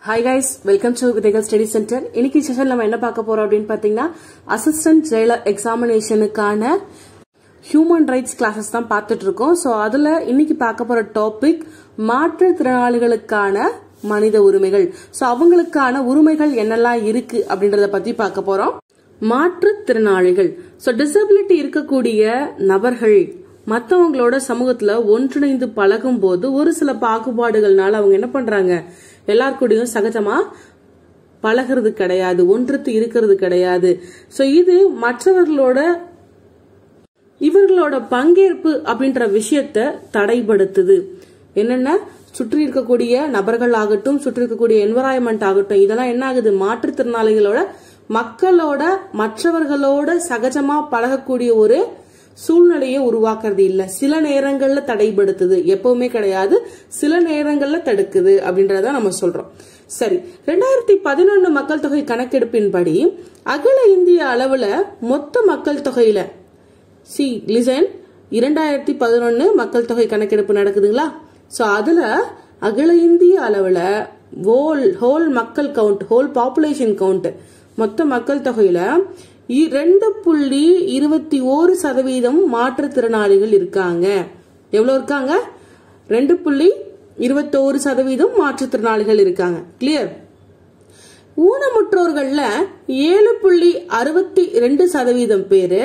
hi guys welcome to விதைகள் study centre இன்னைக்கு session நம்ம என்ன பார்க்க போறோம் அப்படின்னு பாத்தீங்கன்னா அசிஸ்டன்ட் ஜெயிலர் எக்ஸாமினேஷனுக்கான ஹியூமன் ரைட்ஸ் கிளாஸஸ் தான் பார்த்துட்டு இருக்கோம் ஸோ அதுல இன்னைக்கு பார்க்க போற டாபிக் மாற்றுத்திறனாளிகளுக்கான மனித உரிமைகள் ஸோ அவங்களுக்கான உரிமைகள் என்னெல்லாம் இருக்கு அப்படின்றத பத்தி பார்க்க போறோம் மாற்றுத்திறனாளிகள் ஸோ டிசபிலிட்டி இருக்கக்கூடிய நபர்கள் மற்றவங்களோட சமூகத்துல ஒன்றிணைந்து பழகும் போது ஒரு சில பாகுபாடுகள்னால அவங்க என்ன பண்றாங்க எல்லாருக்கூடயும் சகஜமா பழகிறது கிடையாது ஒன்றுத்து இருக்கிறது கிடையாது சோ இது மற்றவர்களோட இவர்களோட பங்கேற்பு அப்படின்ற விஷயத்த தடைப்படுத்துது என்னென்ன சுற்றி இருக்கக்கூடிய நபர்கள் ஆகட்டும் சுற்றி இருக்கக்கூடிய என்வரான்மெண்ட் ஆகட்டும் இதெல்லாம் என்ன ஆகுது மாற்றுத்திறனாளிகளோட மக்களோட மற்றவர்களோட சகஜமா பழகக்கூடிய ஒரு சூழ்நிலையை உருவாக்குறது இல்ல சில நேரங்கள்ல தடைப்படுத்துது எப்பவுமே கிடையாது சில நேரங்கள்ல தடுக்குது அப்படின்றத நம்ம சொல்றோம் சரி ரெண்டாயிரத்தி பதினொன்னு மக்கள் தொகை கணக்கெடுப்பின்படி அகில இந்திய அளவுல மொத்த மக்கள் தொகையில சி லிசன் இரண்டாயிரத்தி பதினொன்னு மக்கள் தொகை கணக்கெடுப்பு நடக்குதுங்களா சோ அதுல அகில இந்திய அளவுல ஹோல் ஹோல் மக்கள் கவுண்ட் ஹோல் பாப்புலேஷன் கவுண்ட் மொத்த மக்கள் தொகையில ரெண்டு புள்ளி இருபத்தி ஓரு சதவீதம் மாற்றுத்திறனாளிகள் இருக்காங்க எவ்வளவு இருக்காங்க ரெண்டு புள்ளி இருபத்தோரு சதவீதம் மாற்றுத்திறனாளிகள் இருக்காங்க கிளியர் ஊனமுற்றோர்கள்ல ஏழு புள்ளி அறுபத்தி ரெண்டு சதவீதம் பேரு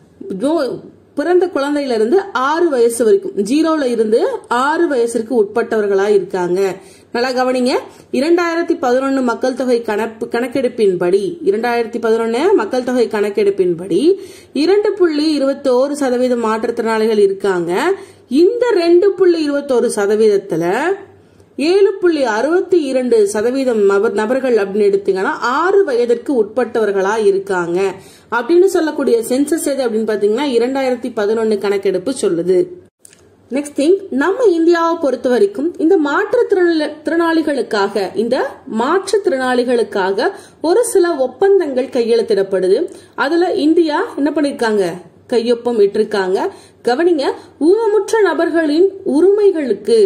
பிறந்த குழந்தையில இருந்து ஆறு வயசு வரைக்கும் ஜீரோல இருந்து ஆறு வயசுக்கு உட்பட்டவர்களா இருக்காங்க நல்லா கவனிங்க இரண்டாயிரத்தி பதினொன்னு மக்கள் தொகை கணப்பு கணக்கெடுப்பின்படி இரண்டாயிரத்தி பதினொன்னு மக்கள் தொகை கணக்கெடுப்பின்படி இரண்டு புள்ளி இருபத்தி ஓரு சதவீதம் மாற்றுத்திறனாளிகள் இருக்காங்க இந்த ரெண்டு புள்ளி இருபத்தோரு சதவீதத்துல ஏழு புள்ளி அறுபத்தி இரண்டு சதவீதம் நபர்கள் அப்படின்னு எடுத்தீங்கன்னா ஆறு வயதிற்கு உட்பட்டவர்களா இருக்காங்க அப்படின்னு சொல்லக்கூடிய சென்சஸ் எது அப்படின்னு பாத்தீங்கன்னா இரண்டாயிரத்தி பதினொன்னு கணக்கெடுப்பு சொல்லுது நெக்ஸ்ட் திங் நம்ம இந்தியாவை பொறுத்த வரைக்கும் இந்த மாற்றுத்திறனாளிகளுக்காக இந்த மாற்றுத்திறனாளிகளுக்காக ஒரு சில ஒப்பந்தங்கள் கையெழுத்திடப்படுது அதுல இந்தியா என்ன பண்ணிருக்காங்க கையொப்பம் இட்டிருக்காங்க கவனிங்க ஊனமுற்ற நபர்களின் உரிமைகளுக்கு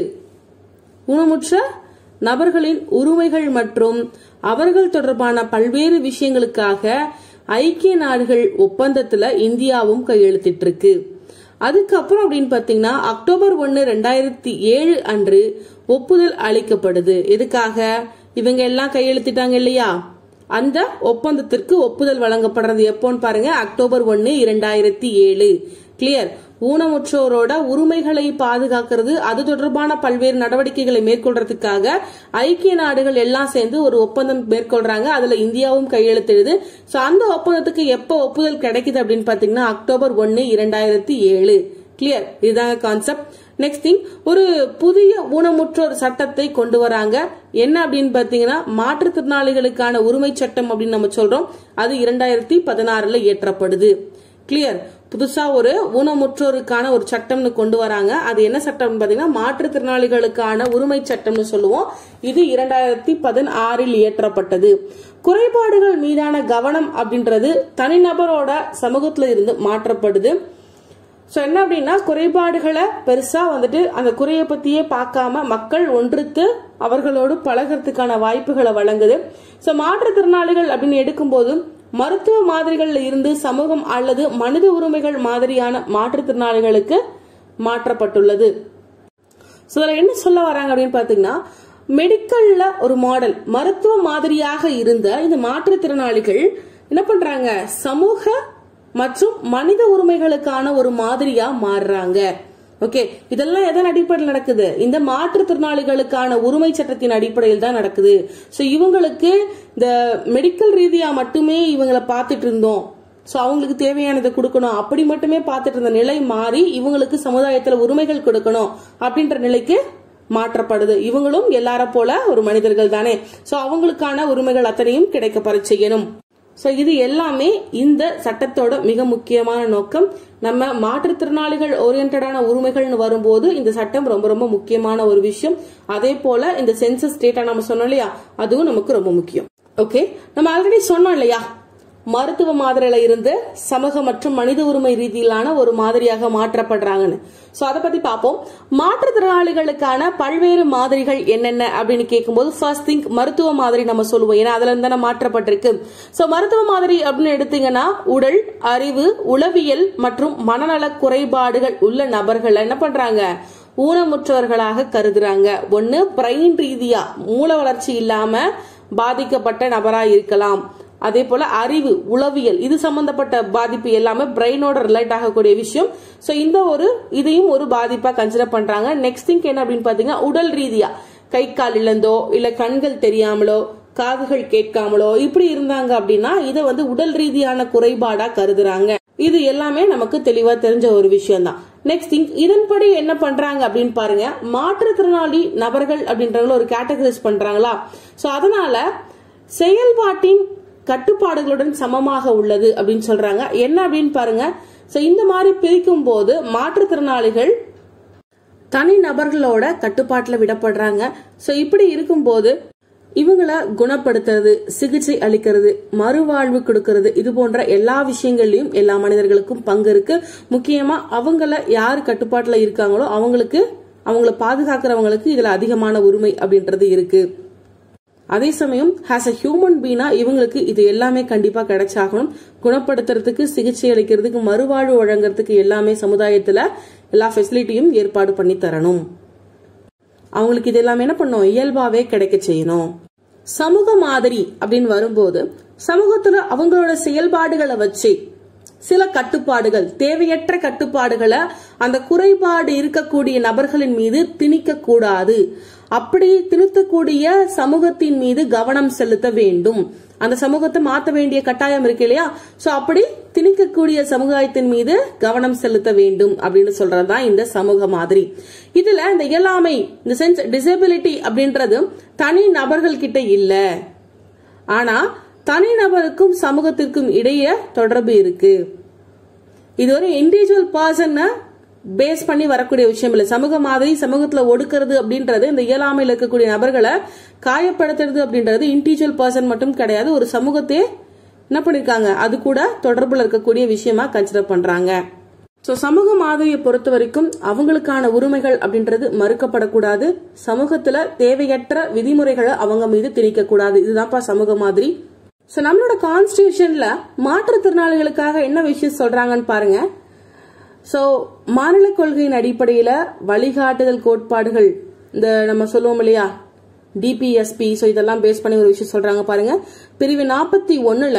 ஊனமுற்ற நபர்களின் உரிமைகள் மற்றும் அவர்கள் தொடர்பான பல்வேறு விஷயங்களுக்காக ஐக்கிய நாடுகள் ஒப்பந்தத்துல இந்தியாவும் கையெழுத்திட்டு இருக்கு அதுக்கப்புறம் அப்படின்னு பாத்தீங்கன்னா அக்டோபர் ஒன்னு ரெண்டாயிரத்தி ஏழு அன்று ஒப்புதல் அளிக்கப்படுது எதுக்காக இவங்க எல்லாம் கையெழுத்திட்டாங்க இல்லையா அந்த ஒப்பந்தத்திற்கு ஒப்புதல் வழங்கப்படுறது எப்போன்னு பாருங்க அக்டோபர் ஒன்னு இரண்டாயிரத்தி ஏழு கிளியர் ஊனமுற்றோரோட உரிமைகளை பாதுகாக்கிறது அது தொடர்பான பல்வேறு நடவடிக்கைகளை மேற்கொள்றதுக்காக ஐக்கிய நாடுகள் எல்லாம் சேர்ந்து ஒரு ஒப்பந்தம் மேற்கொள்றாங்க அதுல இந்தியாவும் கையெழுத்திடுது சோ அந்த ஒப்பந்தத்துக்கு எப்ப ஒப்புதல் கிடைக்குது அப்படின்னு பாத்தீங்கன்னா அக்டோபர் ஒன்னு இரண்டாயிரத்தி ஏழு கிளியர் இதுதாங்க கான்செப்ட் நெக்ஸ்ட் திங் ஒரு புதிய ஊனமுற்றோர் சட்டத்தை கொண்டு வராங்க என்ன அப்படின்னு பாத்தீங்கன்னா மாற்றுத்திறனாளிகளுக்கான உரிமை சட்டம் அப்படின்னு நம்ம சொல்றோம் அது இரண்டாயிரத்தி பதினாறுல இயற்றப்படுது கிளியர் புதுசா ஒரு ஊனமுற்றோருக்கான ஒரு சட்டம்னு கொண்டு வராங்க அது என்ன சட்டம் பாத்தீங்கன்னா மாற்றுத்திறனாளிகளுக்கான உரிமை சட்டம்னு சொல்லுவோம் இது இரண்டாயிரத்தி பதினாறில் இயற்றப்பட்டது குறைபாடுகள் மீதான கவனம் அப்படின்றது தனிநபரோட சமூகத்துல இருந்து மாற்றப்படுது ஸோ என்ன அப்படின்னா குறைபாடுகளை பெருசா வந்துட்டு அந்த குறையை பத்தியே பார்க்காம மக்கள் ஒன்றுத்து அவர்களோடு பழகிறதுக்கான வாய்ப்புகளை வழங்குது ஸோ மாற்றுத்திறனாளிகள் அப்படின்னு எடுக்கும்போது மருத்துவ மாதிரிகள்ல இருந்து சமூகம் அல்லது மனித உரிமைகள் மாதிரியான மாற்றுத்திறனாளிகளுக்கு மாற்றப்பட்டுள்ளது ஸோ அதில் என்ன சொல்ல வராங்க அப்படின்னு பார்த்தீங்கன்னா மெடிக்கல்ல ஒரு மாடல் மருத்துவ மாதிரியாக இருந்த இந்த மாற்றுத்திறனாளிகள் என்ன பண்றாங்க சமூக மற்றும் மனித உரிமைகளுக்கான ஒரு மாதிரியா மாறுறாங்க ஓகே இதெல்லாம் எதன் அடிப்படையில் நடக்குது இந்த மாற்றுத்திறனாளிகளுக்கான உரிமை சட்டத்தின் அடிப்படையில் தான் நடக்குது ஸோ இவங்களுக்கு இந்த மெடிக்கல் ரீதியா மட்டுமே இவங்களை பார்த்துட்டு இருந்தோம் ஸோ அவங்களுக்கு தேவையானதை கொடுக்கணும் அப்படி மட்டுமே பார்த்துட்டு இருந்த நிலை மாறி இவங்களுக்கு சமுதாயத்துல உரிமைகள் கொடுக்கணும் அப்படின்ற நிலைக்கு மாற்றப்படுது இவங்களும் எல்லார போல ஒரு மனிதர்கள் தானே ஸோ அவங்களுக்கான உரிமைகள் அத்தனையும் கிடைக்கப்பெற செய்யணும் ஸோ இது எல்லாமே இந்த சட்டத்தோட மிக முக்கியமான நோக்கம் நம்ம மாற்றுத்திறனாளிகள் ஓரியன்டான உரிமைகள்னு வரும்போது இந்த சட்டம் ரொம்ப ரொம்ப முக்கியமான ஒரு விஷயம் அதே போல இந்த சென்சஸ் டேட்டா நம்ம சொன்னோம் இல்லையா அதுவும் நமக்கு ரொம்ப முக்கியம் ஓகே நம்ம ஆல்ரெடி சொன்னோம் இல்லையா மருத்துவ மாதிரியில இருந்து சமூக மற்றும் மனித உரிமை ரீதியிலான ஒரு மாதிரியாக மாற்றப்படுறாங்கன்னு சோ அதை பத்தி பார்ப்போம் மாற்றுத்திறனாளிகளுக்கான பல்வேறு மாதிரிகள் என்னென்ன அப்படின்னு கேட்கும்போது ஃபர்ஸ்ட் திங் மருத்துவ மாதிரி நம்ம சொல்லுவோம் ஏன்னா அதுல இருந்து தானே மாற்றப்பட்டிருக்கு சோ மருத்துவ மாதிரி அப்படின்னு எடுத்தீங்கன்னா உடல் அறிவு உளவியல் மற்றும் மனநல குறைபாடுகள் உள்ள நபர்கள் என்ன பண்றாங்க ஊனமுற்றவர்களாக கருதுறாங்க ஒன்னு பிரெயின் ரீதியா மூல வளர்ச்சி இல்லாம பாதிக்கப்பட்ட நபரா இருக்கலாம் அதே போல அறிவு உளவியல் இது சம்பந்தப்பட்ட பாதிப்பு எல்லாமே பிரெயினோட ரிலேட் ஆகக்கூடிய விஷயம் சோ இந்த ஒரு இதையும் ஒரு பாதிப்பா கன்சிடர் பண்றாங்க நெக்ஸ்ட் திங் என்ன அப்படின்னு பாத்தீங்கன்னா உடல் ரீதியா கை கால் இழந்தோ இல்ல கண்கள் தெரியாமலோ காதுகள் கேட்காமலோ இப்படி இருந்தாங்க அப்படின்னா இதை வந்து உடல் ரீதியான குறைபாடா கருதுறாங்க இது எல்லாமே நமக்கு தெளிவா தெரிஞ்ச ஒரு விஷயம் தான் நெக்ஸ்ட் திங் இதன்படி என்ன பண்றாங்க அப்படின்னு பாருங்க மாற்றுத்திறனாளி நபர்கள் அப்படின்றவங்கள ஒரு கேட்டகரைஸ் பண்றாங்களா சோ அதனால செயல்பாட்டின் கட்டுப்பாடுகளுடன் சமமாக உள்ளது அப்படின்னு சொல்றாங்க என்ன அப்படின்னு பாருங்க சோ இந்த மாதிரி பிரிக்கும் போது மாற்றுத்திறனாளிகள் தனி நபர்களோட கட்டுப்பாட்டுல விடப்படுறாங்க சோ இப்படி இருக்கும்போது இவங்கள குணப்படுத்துறது சிகிச்சை அளிக்கிறது மறுவாழ்வு கொடுக்கறது இது போன்ற எல்லா விஷயங்கள்லயும் எல்லா மனிதர்களுக்கும் பங்கு இருக்கு முக்கியமா அவங்கள யார் கட்டுப்பாட்டுல இருக்காங்களோ அவங்களுக்கு அவங்கள பாதுகாக்கிறவங்களுக்கு இதுல அதிகமான உரிமை அப்படின்றது இருக்கு அதே சமயம் ஹாஸ் அ ஹியூமன் பீனா இவங்களுக்கு இது எல்லாமே கண்டிப்பா கிடைச்சாகணும் குணப்படுத்துறதுக்கு சிகிச்சை அளிக்கிறதுக்கு மறுவாழ்வு வழங்குறதுக்கு எல்லாமே சமுதாயத்துல எல்லா ஃபெசிலிட்டியும் ஏற்பாடு பண்ணி தரணும் அவங்களுக்கு இது எல்லாமே என்ன பண்ணும் இயல்பாவே கிடைக்க செய்யணும் சமூக மாதிரி அப்படின்னு வரும்போது சமூகத்துல அவங்களோட செயல்பாடுகளை வச்சு சில கட்டுப்பாடுகள் தேவையற்ற கட்டுப்பாடுகளை அந்த குறைபாடு இருக்கக்கூடிய நபர்களின் மீது திணிக்க கூடாது அப்படி திணித்தக்கூடிய சமூகத்தின் மீது கவனம் செலுத்த வேண்டும் அந்த சமூகத்தை மாத்த வேண்டிய கட்டாயம் இருக்கு இல்லையா சோ அப்படி திணிக்கக்கூடிய சமுதாயத்தின் மீது கவனம் செலுத்த வேண்டும் அப்படின்னு சொல்றதுதான் இந்த சமூக மாதிரி இதுல இந்த இயலாமை இந்த சென்ஸ் டிசபிலிட்டி அப்படின்றது தனி நபர்கள் கிட்ட இல்ல ஆனா தனிநபருக்கும் சமூகத்திற்கும் இடையே தொடர்பு இருக்கு இது ஒரு இண்டிவிஜுவல் பர்சன் பேஸ் பண்ணி வரக்கூடிய விஷயம் இல்ல சமூக மாதிரி சமூகத்துல ஒடுக்கிறது அப்படின்றது இந்த இயலாமையில் இருக்கக்கூடிய நபர்களை காயப்படுத்துறது அப்படின்றது இண்டிவிஜுவல் பர்சன் மட்டும் கிடையாது ஒரு சமூகத்தையே என்ன பண்ணிருக்காங்க அது கூட தொடர்புல இருக்கக்கூடிய விஷயமா கன்சிடர் பண்றாங்க சோ சமூக மாதிரியை பொறுத்த வரைக்கும் அவங்களுக்கான உரிமைகள் அப்படின்றது மறுக்கப்படக்கூடாது சமூகத்துல தேவையற்ற விதிமுறைகளை அவங்க மீது திணிக்க கூடாது இதுதான்ப்பா சமூக மாதிரி சோ நம்மளோட கான்ஸ்டியூஷன்ல மாற்றுத்திறனாளிகளுக்காக என்ன விஷயம் சொல்றாங்கன்னு பாருங்க சோ மாநில கொள்கையின் அடிப்படையில வழிகாட்டுதல் கோட்பாடுகள் இந்த நம்ம சொல்லுவோம் இல்லையா டிபிஎஸ்பி சோ இதெல்லாம் பேஸ் பண்ணி ஒரு விஷயம் சொல்றாங்க பாருங்க பிரிவு நாற்பத்தி ஒண்ணுல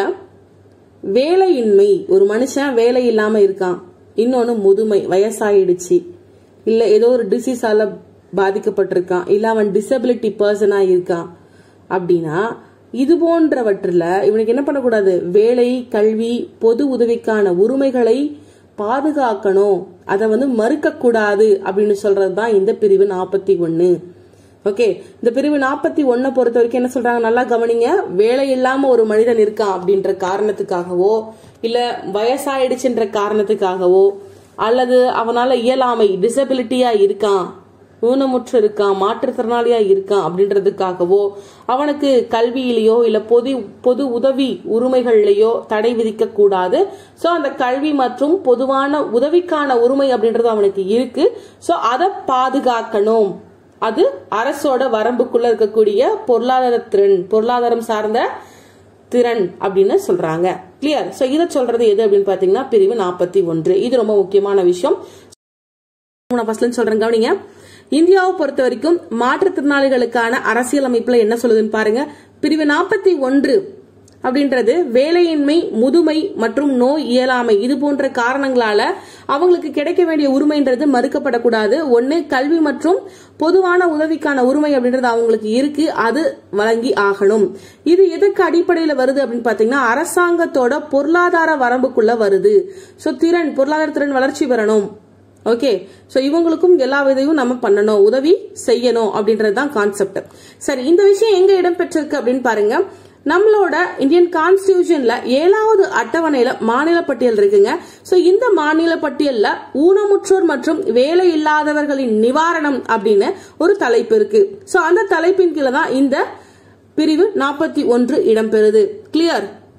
வேலையின்மை ஒரு மனுஷன் வேலை இல்லாம இருக்கான் இன்னொன்னு முதுமை வயசாயிடுச்சு இல்ல ஏதோ ஒரு டிசீஸால பாதிக்கப்பட்டிருக்கான் இல்ல அவன் டிசபிலிட்டி பர்சனா இருக்கான் அப்படின்னா இது போன்றவற்றில் இவனுக்கு என்ன பண்ணக்கூடாது வேலை கல்வி பொது உதவிக்கான உரிமைகளை பாதுகாக்கணும் அதை வந்து மறுக்க கூடாது அப்படின்னு சொல்றது தான் இந்த பிரிவு நாற்பத்தி ஒன்னு ஓகே இந்த பிரிவு நாற்பத்தி ஒன்ன பொறுத்த வரைக்கும் என்ன சொல்றாங்க நல்லா கவனிங்க வேலை இல்லாம ஒரு மனிதன் இருக்கான் அப்படின்ற காரணத்துக்காகவோ இல்ல வயசாயிடுச்சுன்ற காரணத்துக்காகவோ அல்லது அவனால இயலாமை டிசபிலிட்டியா இருக்கான் ஊனமுற்று இருக்கான் மாற்றுத்திறனாளியா இருக்கான் அப்படின்றதுக்காகவோ அவனுக்கு கல்வியிலேயோ இல்ல பொது பொது உதவி உரிமைகள்லயோ தடை விதிக்க கூடாது சோ அந்த கல்வி மற்றும் பொதுவான உதவிக்கான உரிமை அப்படின்றது அவனுக்கு இருக்கு சோ அதை பாதுகாக்கணும் அது அரசோட வரம்புக்குள்ள இருக்கக்கூடிய பொருளாதார திறன் பொருளாதாரம் சார்ந்த திறன் அப்படின்னு சொல்றாங்க கிளியர் சோ இதை சொல்றது எது அப்படின்னு பாத்தீங்கன்னா பிரிவு நாற்பத்தி ஒன்று இது ரொம்ப முக்கியமான விஷயம் நான் ஃபர்ஸ்ட்ல சொல்றேன் கவனிங்க இந்தியாவை பொறுத்த வரைக்கும் மாற்றுத்திறனாளிகளுக்கான அரசியல் அமைப்புல என்ன சொல்லுதுன்னு பாருங்க பிரிவு நாற்பத்தி ஒன்று அப்படின்றது வேலையின்மை முதுமை மற்றும் நோய் இயலாமை இது போன்ற காரணங்களால அவங்களுக்கு கிடைக்க வேண்டிய உரிமைன்றது மறுக்கப்படக்கூடாது ஒன்னு கல்வி மற்றும் பொதுவான உதவிக்கான உரிமை அப்படின்றது அவங்களுக்கு இருக்கு அது வழங்கி ஆகணும் இது எதுக்கு அடிப்படையில வருது அப்படின்னு பாத்தீங்கன்னா அரசாங்கத்தோட பொருளாதார வரம்புக்குள்ள வருது சோ திறன் பொருளாதார திறன் வளர்ச்சி பெறணும் ஓகே சோ இவங்களுக்கும் எல்லா விதையும் நம்ம பண்ணணும் உதவி செய்யணும் அப்படின்றது தான் கான்செப்ட் சரி இந்த விஷயம் எங்க இடம் பெற்றிருக்கு அப்படின்னு பாருங்க நம்மளோட இந்தியன் கான்ஸ்டிடியூஷன்ல ஏழாவது அட்டவணையில மாநில பட்டியல் இருக்குங்க சோ இந்த மாநில பட்டியல்ல ஊனமுற்றோர் மற்றும் வேலை இல்லாதவர்களின் நிவாரணம் அப்படின்னு ஒரு தலைப்பு இருக்கு சோ அந்த தலைப்பின் கீழே தான் இந்த பிரிவு நாற்பத்தி ஒன்று இடம்பெறுது கிளியர்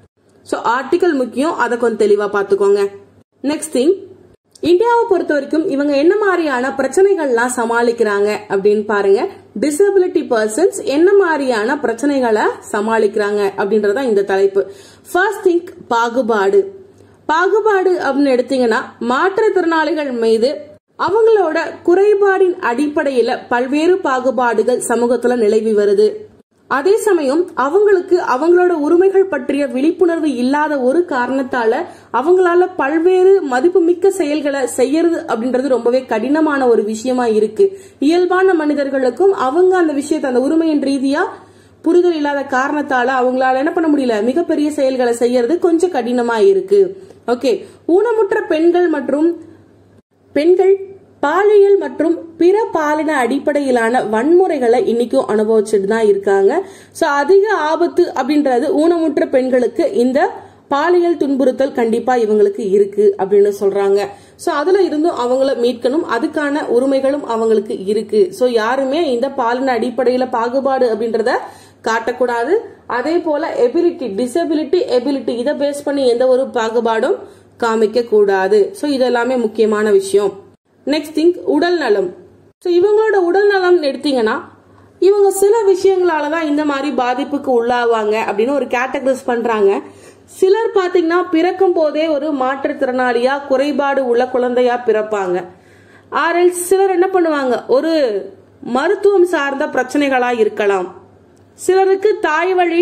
ஸோ ஆர்டிக்கல் முக்கியம் அதை கொஞ்சம் தெளிவா பார்த்துக்கோங்க நெக்ஸ்ட் திங் இந்தியாவை பொறுத்த வரைக்கும் இவங்க என்ன மாதிரியான பிரச்சனைகள்லாம் சமாளிக்கிறாங்க அப்படின்னு பாருங்க டிசபிலிட்டி பர்சன்ஸ் என்ன மாதிரியான பிரச்சனைகளை சமாளிக்கிறாங்க அப்படின்றதா இந்த தலைப்பு ஃபர்ஸ்ட் திங்க் பாகுபாடு பாகுபாடு அப்படின்னு எடுத்தீங்கன்னா மாற்றுத்திறனாளிகள் மீது அவங்களோட குறைபாடின் அடிப்படையில பல்வேறு பாகுபாடுகள் சமூகத்துல நிலவி வருது அதே சமயம் அவங்களுக்கு அவங்களோட உரிமைகள் பற்றிய விழிப்புணர்வு இல்லாத ஒரு காரணத்தால அவங்களால பல்வேறு மதிப்புமிக்க செயல்களை செய்யறது அப்படின்றது ரொம்பவே கடினமான ஒரு விஷயமா இருக்கு இயல்பான மனிதர்களுக்கும் அவங்க அந்த விஷயத்தை அந்த உரிமையின் ரீதியா புரிதல் இல்லாத காரணத்தால அவங்களால என்ன பண்ண முடியல மிகப்பெரிய செயல்களை செய்யறது கொஞ்சம் கடினமா இருக்கு ஓகே ஊனமுற்ற பெண்கள் மற்றும் பெண்கள் பாலியல் மற்றும் பிற பாலின அடிப்படையிலான வன்முறைகளை இன்னைக்கும் அனுபவிச்சுட்டு தான் இருக்காங்க சோ அதிக ஆபத்து அப்படின்றது ஊனமுற்ற பெண்களுக்கு இந்த பாலியல் துன்புறுத்தல் கண்டிப்பா இவங்களுக்கு இருக்கு அப்படின்னு சொல்றாங்க சோ அதுல இருந்தும் அவங்கள மீட்கணும் அதுக்கான உரிமைகளும் அவங்களுக்கு இருக்கு சோ யாருமே இந்த பாலின அடிப்படையில பாகுபாடு அப்படின்றத காட்டக்கூடாது அதே போல எபிலிட்டி டிசபிலிட்டி எபிலிட்டி இதை பேஸ் பண்ணி எந்த ஒரு பாகுபாடும் காமிக்க கூடாது சோ இது எல்லாமே முக்கியமான விஷயம் நெக்ஸ்ட் திங் உடல் நலம் ஸோ இவங்களோட உடல் நலம் எடுத்தீங்கன்னா இவங்க சில விஷயங்களால தான் இந்த மாதிரி பாதிப்புக்கு உள்ளாவாங்க அப்படின்னு ஒரு கேட்டகரைஸ் பண்றாங்க சிலர் பாத்தீங்கன்னா பிறக்கும் போதே ஒரு மாற்றுத்திறனாளியா குறைபாடு உள்ள குழந்தையா பிறப்பாங்க ஆர்எல் சிலர் என்ன பண்ணுவாங்க ஒரு மருத்துவம் சார்ந்த பிரச்சனைகளா இருக்கலாம் சிலருக்கு தாய் வழி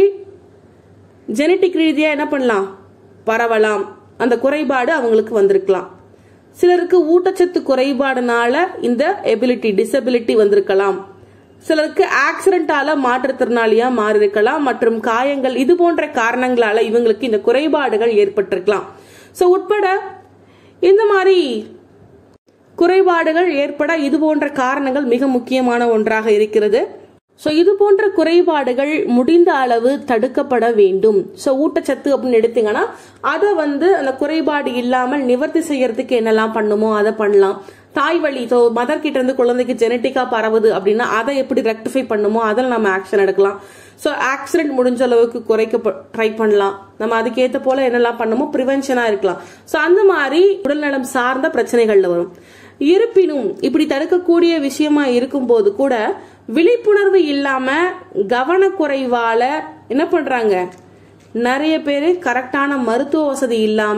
ஜெனட்டிக் ரீதியா என்ன பண்ணலாம் பரவலாம் அந்த குறைபாடு அவங்களுக்கு வந்திருக்கலாம் சிலருக்கு ஊட்டச்சத்து குறைபாடுனால இந்த எபிலிட்டி டிசபிலிட்டி வந்திருக்கலாம் சிலருக்கு ஆக்சிடென்டால மாற்றுத்திறனாளியா மாறி இருக்கலாம் மற்றும் காயங்கள் இது போன்ற காரணங்களால இவங்களுக்கு இந்த குறைபாடுகள் ஏற்பட்டிருக்கலாம் சோ உட்பட இந்த மாதிரி குறைபாடுகள் ஏற்பட இது போன்ற காரணங்கள் மிக முக்கியமான ஒன்றாக இருக்கிறது ஸோ இது போன்ற குறைபாடுகள் முடிந்த அளவு தடுக்கப்பட வேண்டும் ஸோ ஊட்டச்சத்து அப்படின்னு எடுத்தீங்கன்னா அதை வந்து அந்த குறைபாடு இல்லாமல் நிவர்த்தி செய்யறதுக்கு என்னெல்லாம் பண்ணுமோ அதை பண்ணலாம் தாய் வழி ஸோ மதர் கிட்ட இருந்து குழந்தைக்கு ஜெனட்டிக்கா பரவுது அப்படின்னா அதை எப்படி ரெக்டிஃபை பண்ணுமோ அதில் நம்ம ஆக்ஷன் எடுக்கலாம் ஸோ ஆக்சிடென்ட் முடிஞ்ச அளவுக்கு குறைக்க ட்ரை பண்ணலாம் நம்ம அதுக்கேற்ற போல என்னெல்லாம் பண்ணுமோ ப்ரிவென்ஷனா இருக்கலாம் ஸோ அந்த மாதிரி உடல்நலம் சார்ந்த பிரச்சனைகள்ல வரும் இருப்பினும் இப்படி தடுக்கக்கூடிய விஷயமா இருக்கும்போது கூட விழிப்புணர்வு இல்லாம கவனக்குறைவால என்ன பண்றாங்க நிறைய பேர் கரெக்டான மருத்துவ வசதி இல்லாம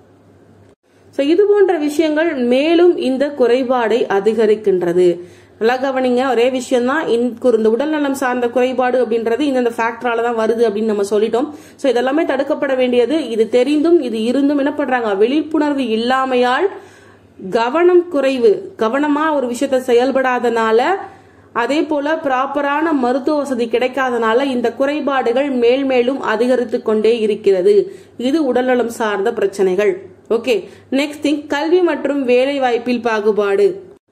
ஸோ இது போன்ற விஷயங்கள் மேலும் இந்த குறைபாடை அதிகரிக்கின்றது நல்லா கவனிங்க ஒரே விஷயம் தான் இந்த உடல்நலம் சார்ந்த குறைபாடு அப்படின்றது இந்த ஃபேக்டரால தான் வருது அப்படின்னு நம்ம சொல்லிட்டோம் ஸோ இதெல்லாமே தடுக்கப்பட வேண்டியது இது தெரிந்தும் இது இருந்தும் என்ன பண்றாங்க விழிப்புணர்வு இல்லாமையால் கவனம் குறைவு கவனமா ஒரு விஷயத்த செயல்படாதனால அதே போல ப்ராப்பரான மருத்துவ வசதி கிடைக்காதனால இந்த குறைபாடுகள் மேல் மேலும் அதிகரித்து கொண்டே இருக்கிறது இது உடல்நலம் சார்ந்த பிரச்சனைகள் ஓகே நெக்ஸ்ட் திங் கல்வி மற்றும் வேலை வாய்ப்பில் பாகுபாடு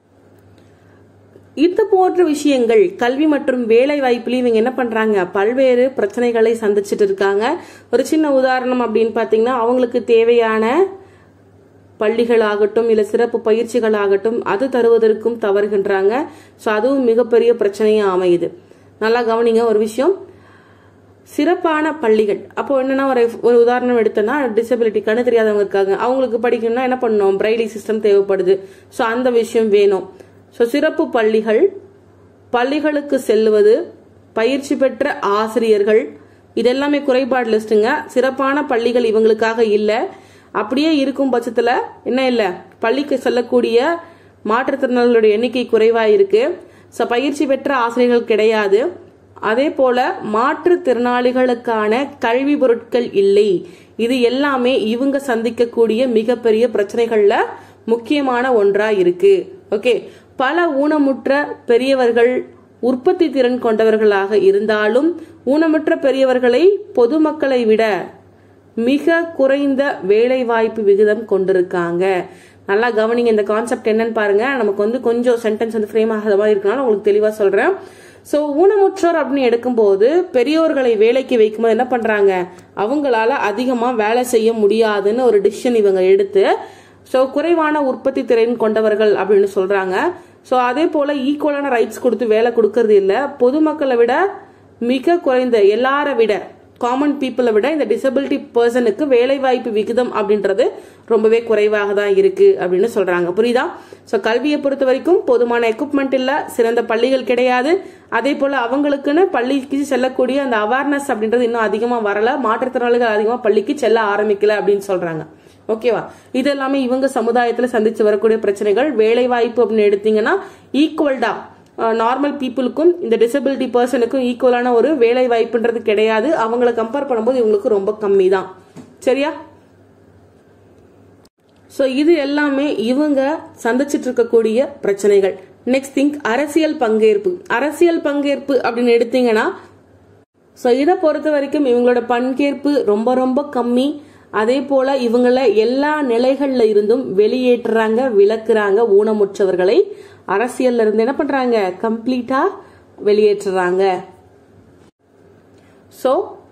இது போன்ற விஷயங்கள் கல்வி மற்றும் வேலை வாய்ப்புல இவங்க என்ன பண்றாங்க பல்வேறு பிரச்சனைகளை சந்திச்சுட்டு இருக்காங்க ஒரு சின்ன உதாரணம் அப்படின்னு பாத்தீங்கன்னா அவங்களுக்கு தேவையான பள்ளிகள் ஆகட்டும் இல்ல சிறப்பு பயிற்சிகள் ஆகட்டும் அது தருவதற்கும் தவறுகின்றாங்க ஸோ அதுவும் மிகப்பெரிய பிரச்சனையா அமையுது நல்லா கவனிங்க ஒரு விஷயம் சிறப்பான பள்ளிகள் அப்போ என்னன்னா ஒரு ஒரு உதாரணம் எடுத்தோன்னா டிசபிலிட்டி கண்ணு தெரியாதவங்க இருக்காங்க அவங்களுக்கு படிக்கணும்னா என்ன பண்ணணும் பிரைலி சிஸ்டம் தேவைப்படுது ஸோ அந்த விஷயம் வேணும் ஸோ சிறப்பு பள்ளிகள் பள்ளிகளுக்கு செல்வது பயிற்சி பெற்ற ஆசிரியர்கள் இதெல்லாமே குறைபாடு லிஸ்ட்டுங்க சிறப்பான பள்ளிகள் இவங்களுக்காக இல்லை அப்படியே இருக்கும் பட்சத்துல என்ன இல்ல பள்ளிக்கு செல்லக்கூடிய மாற்றுத்திறனாளிகளுடைய எண்ணிக்கை குறைவா இருக்கு ஸோ பயிற்சி பெற்ற ஆசிரியர்கள் கிடையாது அதே போல மாற்றுத்திறனாளிகளுக்கான கல்வி பொருட்கள் இல்லை இது எல்லாமே இவங்க சந்திக்கக்கூடிய மிகப்பெரிய பிரச்சனைகள்ல முக்கியமான ஒன்றா இருக்கு ஓகே பல ஊனமுற்ற பெரியவர்கள் உற்பத்தி திறன் கொண்டவர்களாக இருந்தாலும் ஊனமுற்ற பெரியவர்களை பொதுமக்களை விட மிக குறைந்த வேலை வாய்ப்பு விகிதம் கொண்டிருக்காங்க நல்லா கவனிங்க இந்த கான்செப்ட் என்னன்னு பாருங்க நமக்கு வந்து கொஞ்சம் சென்டென்ஸ் வந்து ஃப்ரேம் ஆகாத மாதிரி இருக்கனால உங்களுக்கு தெளிவா சொல்றேன் ஸோ ஊனமுற்றோர் அப்படின்னு எடுக்கும்போது பெரியோர்களை வேலைக்கு வைக்கும்போது என்ன பண்றாங்க அவங்களால அதிகமா வேலை செய்ய முடியாதுன்னு ஒரு டிசிஷன் இவங்க எடுத்து ஸோ குறைவான உற்பத்தி திறன் கொண்டவர்கள் அப்படின்னு சொல்றாங்க ஸோ அதே போல ஈக்குவலான ரைட்ஸ் கொடுத்து வேலை கொடுக்கறது இல்லை பொதுமக்களை விட மிக குறைந்த எல்லார விட காமன் பீப்புளை விட இந்த டிசபிலிட்டி பர்சனுக்கு வேலை வாய்ப்பு விகிதம் அப்படின்றது ரொம்பவே குறைவாக தான் இருக்கு அப்படின்னு சொல்றாங்க புரியுதா ஸோ கல்வியை பொறுத்த வரைக்கும் போதுமான எக்யூப்மெண்ட் இல்ல சிறந்த பள்ளிகள் கிடையாது அதே போல அவங்களுக்குன்னு பள்ளிக்கு செல்லக்கூடிய அந்த அவேர்னஸ் அப்படின்றது இன்னும் அதிகமா வரல மாற்றுத்திறனாளிகள் அதிகமா பள்ளிக்கு செல்ல ஆரம்பிக்கல அப்படின்னு சொல்றாங்க ஓகேவா இது எல்லாமே இவங்க சமுதாயத்துல சந்திச்சு வரக்கூடிய பிரச்சனைகள் வேலை வாய்ப்பு அப்படின்னு எடுத்தீங்கன்னா ஈக்குவல்டா நார்மல் பீப்புளுக்கும் இந்த டிசபிலிட்டி பர்சனுக்கும் ஈக்குவலான ஒரு வேலை வாய்ப்புன்றது கிடையாது அவங்கள கம்பேர் பண்ணும்போது இவங்களுக்கு ரொம்ப கம்மி தான் சரியா ஸோ இது எல்லாமே இவங்க சந்திச்சிட்டு இருக்கக்கூடிய பிரச்சனைகள் நெக்ஸ்ட் திங் அரசியல் பங்கேற்பு அரசியல் பங்கேற்பு அப்படின்னு எடுத்தீங்கன்னா ஸோ இதை பொறுத்த வரைக்கும் இவங்களோட பங்கேற்பு ரொம்ப ரொம்ப கம்மி அதே போல இவங்கள எல்லா நிலைகள்ல இருந்தும் வெளியேற்றுறாங்க விளக்குறாங்க ஊனமுற்றவர்களை அரசியல்ல இருந்து என்ன பண்றாங்க கம்ப்ளீட்டா வெளியேற்றுறாங்க ஸோ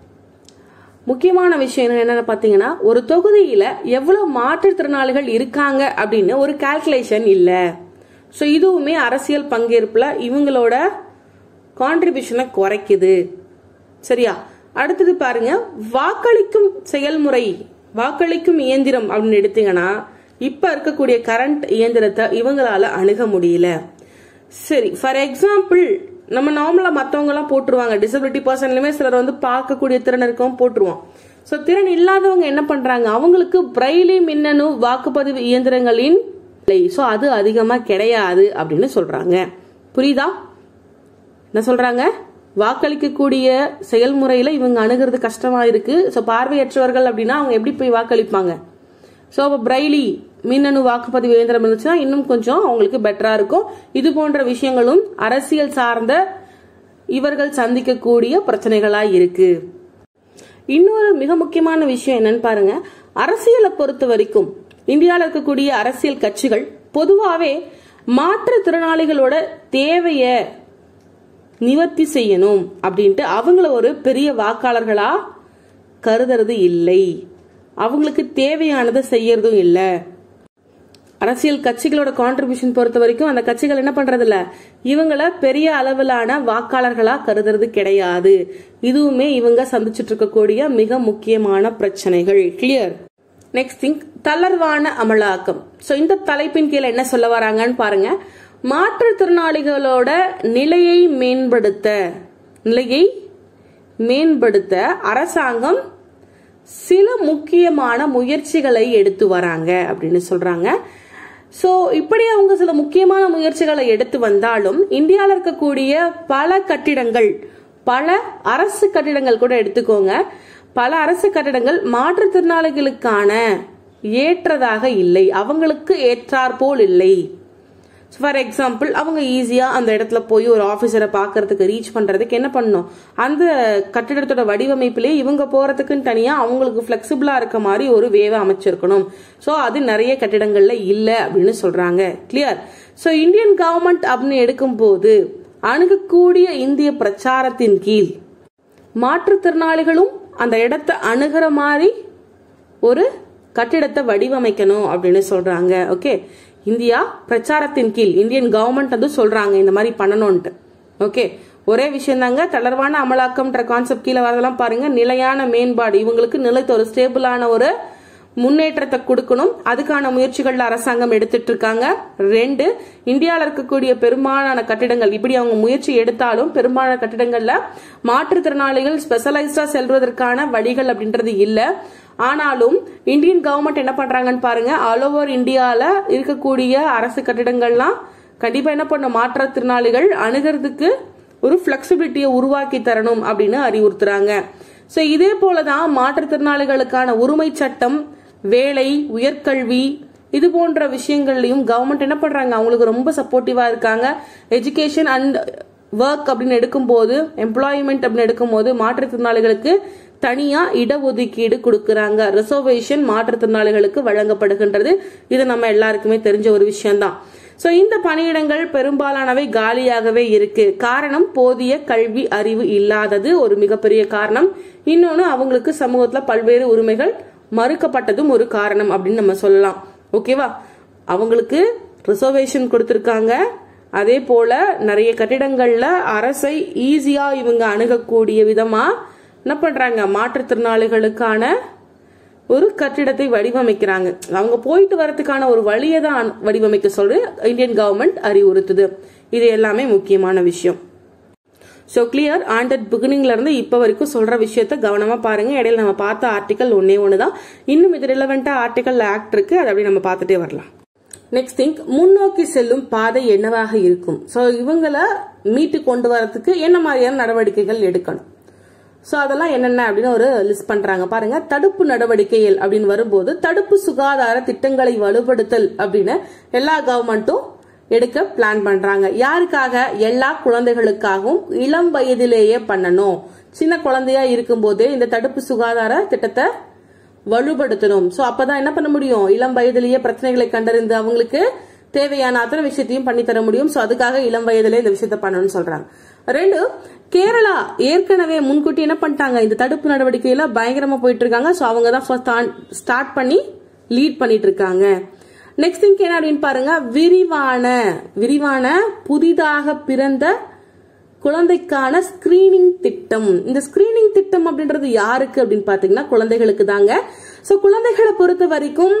முக்கியமான விஷயம் என்னன்னு பாத்தீங்கன்னா ஒரு தொகுதியில எவ்வளவு மாற்றுத்திறனாளிகள் இருக்காங்க அப்படின்னு ஒரு கால்குலேஷன் இல்ல ஸோ இதுவுமே அரசியல் பங்கேற்புல இவங்களோட கான்ட்ரிபியூஷனை குறைக்குது சரியா அடுத்தது பாருங்க வாக்களிக்கும் செயல்முறை வாக்களிக்கும் இயந்திரம் அப்படின்னு எடுத்தீங்கன்னா இப்ப இருக்கக்கூடிய கரண்ட் இயந்திரத்தை இவங்களால அணுக முடியல சரி ஃபார் எக்ஸாம்பிள் நம்ம நார்மலா மத்தவங்க எல்லாம் போட்டுருவாங்க டிசபிலிட்டி பர்சன்லயுமே சிலர் வந்து பார்க்கக்கூடிய திறன் இருக்கவும் போட்டுருவோம் ஸோ திறன் இல்லாதவங்க என்ன பண்றாங்க அவங்களுக்கு பிரைலி மின்னணு வாக்குப்பதிவு இயந்திரங்களின் ஸோ அது அதிகமா கிடையாது அப்படின்னு சொல்றாங்க புரியுதா என்ன சொல்றாங்க வாக்களிக்கக்கூடிய செயல்முறையில இவங்க அணுகிறது கஷ்டமா இருக்கு ஸோ பார்வையற்றவர்கள் அப்படின்னா அவங்க எப்படி போய் வாக்களிப்பாங்க ஸோ அப்போ பிரைலி மின்னணு வாக்குப்பதிவு இயந்திரம் இருந்துச்சுன்னா இன்னும் கொஞ்சம் அவங்களுக்கு பெட்டரா இருக்கும் இது போன்ற விஷயங்களும் அரசியல் சார்ந்த இவர்கள் சந்திக்கக்கூடிய பிரச்சனைகளா இருக்கு இன்னொரு மிக முக்கியமான விஷயம் என்னன்னு பாருங்க அரசியலை பொறுத்த வரைக்கும் இந்தியாவில் இருக்கக்கூடிய அரசியல் கட்சிகள் பொதுவாகவே மாற்றுத்திறனாளிகளோட தேவைய நிவர்த்தி செய்யணும் அப்படின்ட்டு அவங்கள ஒரு பெரிய வாக்காளர்களா கருதுறது இல்லை அவங்களுக்கு தேவையானதை செய்யறதும் இல்லை அரசியல் கட்சிகளோட கான்ட்ரிபியூஷன் பொறுத்த வரைக்கும் அந்த கட்சிகள் என்ன பண்றது இல்ல இவங்கள பெரிய அளவிலான வாக்காளர்களா கருதுறது கிடையாது இதுவுமே இவங்க சந்திச்சுட்டு இருக்கக்கூடிய மிக முக்கியமான பிரச்சனைகள் கிளியர் நெக்ஸ்ட் திங் தளர்வான அமலாக்கம் சோ இந்த தலைப்பின் கீழே என்ன சொல்ல வராங்கன்னு பாருங்க மாற்றுத்திறனாளிகளோட நிலையை மேம்படுத்த நிலையை மேம்படுத்த அரசாங்கம் சில முக்கியமான முயற்சிகளை எடுத்து வராங்க அப்படின்னு சொல்றாங்க ஸோ இப்படி அவங்க சில முக்கியமான முயற்சிகளை எடுத்து வந்தாலும் இந்தியாவில் இருக்கக்கூடிய பல கட்டிடங்கள் பல அரசு கட்டிடங்கள் கூட எடுத்துக்கோங்க பல அரசு கட்டிடங்கள் மாற்றுத்திறனாளிகளுக்கான ஏற்றதாக இல்லை அவங்களுக்கு ஏற்றாற்போல் இல்லை ஃபார் எக்ஸாம்பிள் அவங்க ஈஸியா அந்த இடத்துல போய் ஒரு ஆபீசரை பாக்குறதுக்கு ரீச் பண்றதுக்கு என்ன பண்ணணும் அந்த கட்டிடத்தோட வடிவமைப்பிலே இவங்க போறதுக்குன்னு தனியா அவங்களுக்கு பிளெக்சிபிளா இருக்க மாதிரி ஒரு வேவை அமைச்சிருக்கணும் ஸோ அது நிறைய கட்டிடங்கள்ல இல்ல அப்படின்னு சொல்றாங்க கிளியர் ஸோ இந்தியன் கவர்மெண்ட் அப்படின்னு எடுக்கும்போது அணுகக்கூடிய இந்திய பிரச்சாரத்தின் கீழ் மாற்றுத்திறனாளிகளும் அந்த இடத்தை அணுகிற மாதிரி ஒரு கட்டிடத்தை வடிவமைக்கணும் அப்படின்னு சொல்றாங்க ஓகே இந்தியா பிரச்சாரத்தின் கீழ் இந்தியன் கவர்மெண்ட் வந்து சொல்றாங்க இந்த மாதிரி பண்ணணும்ட்டு ஓகே ஒரே விஷயம் தாங்க தளர்வான அமலாக்கம்ன்ற கான்செப்ட் கீழே வரதெல்லாம் பாருங்க நிலையான மேம்பாடு இவங்களுக்கு நிலைத்த ஒரு ஸ்டேபிளான ஒரு முன்னேற்றத்தை கொடுக்கணும் அதுக்கான முயற்சிகள்ல அரசாங்கம் எடுத்துட்டு இருக்காங்க ரெண்டு இந்தியாவில் இருக்கக்கூடிய பெரும்பாலான கட்டிடங்கள் இப்படி அவங்க முயற்சி எடுத்தாலும் பெரும்பாலான கட்டிடங்கள்ல மாற்றுத்திறனாளிகள் ஸ்பெஷலைஸ்டா செல்வதற்கான வழிகள் அப்படின்றது இல்ல ஆனாலும் இந்தியன் கவர்மெண்ட் என்ன பண்றாங்கன்னு பாருங்க ஆல் ஓவர் இந்தியால இருக்கக்கூடிய அரசு கட்டிடங்கள்லாம் கண்டிப்பா என்ன பண்ண மாற்றுத்திறனாளிகள் அணுகிறதுக்கு ஒரு பிளெக்சிபிலிட்டியை உருவாக்கி தரணும் அப்படின்னு அறிவுறுத்துறாங்க ஸோ இதே போலதான் மாற்றுத்திறனாளிகளுக்கான உரிமை சட்டம் வேலை உயர்கல்வி இது போன்ற விஷயங்கள்லயும் கவர்மெண்ட் என்ன பண்றாங்க அவங்களுக்கு ரொம்ப சப்போர்ட்டிவா இருக்காங்க எஜுகேஷன் அண்ட் ஒர்க் அப்படின்னு எடுக்கும்போது எம்ப்ளாய்மெண்ட் அப்படின்னு எடுக்கும்போது மாற்றுத்திறனாளிகளுக்கு தனியா இடஒதுக்கீடு கொடுக்கறாங்க ரிசர்வேஷன் மாற்றுத்திறனாளிகளுக்கு வழங்கப்படுகின்றது இது நம்ம எல்லாருக்குமே தெரிஞ்ச ஒரு விஷயம்தான் சோ இந்த பணியிடங்கள் பெரும்பாலானவை காலியாகவே இருக்கு காரணம் போதிய கல்வி அறிவு இல்லாதது ஒரு மிகப்பெரிய காரணம் இன்னொன்னு அவங்களுக்கு சமூகத்துல பல்வேறு உரிமைகள் மறுக்கப்பட்டதும் ஒரு காரணம் அப்படின்னு நம்ம சொல்லலாம் ஓகேவா அவங்களுக்கு ரிசர்வேஷன் கொடுத்திருக்காங்க அதே போல நிறைய கட்டிடங்கள்ல அரசை ஈஸியா இவங்க அணுகக்கூடிய விதமா என்ன பண்றாங்க மாற்றுத்திறனாளிகளுக்கான ஒரு கட்டிடத்தை வடிவமைக்கிறாங்க அவங்க போயிட்டு வரதுக்கான ஒரு வழியை தான் வடிவமைக்க சொல்லி இந்தியன் கவர்மெண்ட் அறிவுறுத்துது இது எல்லாமே முக்கியமான விஷயம் ஸோ கிளியர் ஆன் தட் பிகினிங்ல இருந்து இப்போ வரைக்கும் சொல்ற விஷயத்த கவனமா பாருங்க இடையில நம்ம பார்த்த ஆர்டிக்கல் ஒன்னே ஒன்று தான் இன்னும் இது ரிலவெண்டா ஆர்டிக்கல் ஆக்ட் இருக்கு அதை அப்படி நம்ம பார்த்துட்டே வரலாம் நெக்ஸ்ட் திங் முன்னோக்கி செல்லும் பாதை என்னவாக இருக்கும் ஸோ இவங்கள மீட்டு கொண்டு வரதுக்கு என்ன மாதிரியான நடவடிக்கைகள் எடுக்கணும் ஸோ அதெல்லாம் என்னென்ன அப்படின்னு ஒரு லிஸ்ட் பண்றாங்க பாருங்க தடுப்பு நடவடிக்கைகள் அப்படின்னு வரும்போது தடுப்பு சுகாதார திட்டங்களை வலுப்படுத்தல் அப்படின்னு எல்லா கவர்மெண்ட்டும் எடுக்க பிளான் பண்றாங்க யாருக்காக எல்லா குழந்தைகளுக்காகவும் இளம் வயதிலேயே பண்ணணும் சின்ன குழந்தையா இருக்கும்போதே இந்த தடுப்பு சுகாதார திட்டத்தை வலுப்படுத்தணும் சோ அப்பதான் என்ன பண்ண முடியும் இளம் வயதிலேயே பிரச்சனைகளை கண்டறிந்து அவங்களுக்கு தேவையான அத்தனை விஷயத்தையும் பண்ணி தர முடியும் சோ அதுக்காக இளம் வயதிலே இந்த விஷயத்த பண்ணணும்னு சொல்றாங்க ரெண்டு கேரளா ஏற்கனவே முன்கூட்டி என்ன பண்ணிட்டாங்க இந்த தடுப்பு நடவடிக்கையில பயங்கரமா போயிட்டு இருக்காங்க சோ அவங்க தான் ஃபர்ஸ்ட் ஸ்டார்ட் பண்ணி லீட் பண்ணிட்டு இருக்காங்க நெக்ஸ்ட் திங் என்ன அப்படின்னு பாருங்க விரிவான விரிவான புதிதாக பிறந்த குழந்தைக்கான ஸ்கிரீனிங் திட்டம் இந்த ஸ்கிரீனிங் திட்டம் அப்படின்றது யாருக்கு அப்படின்னு பாத்தீங்கன்னா குழந்தைகளுக்கு தாங்க சோ குழந்தைகளை பொறுத்த வரைக்கும்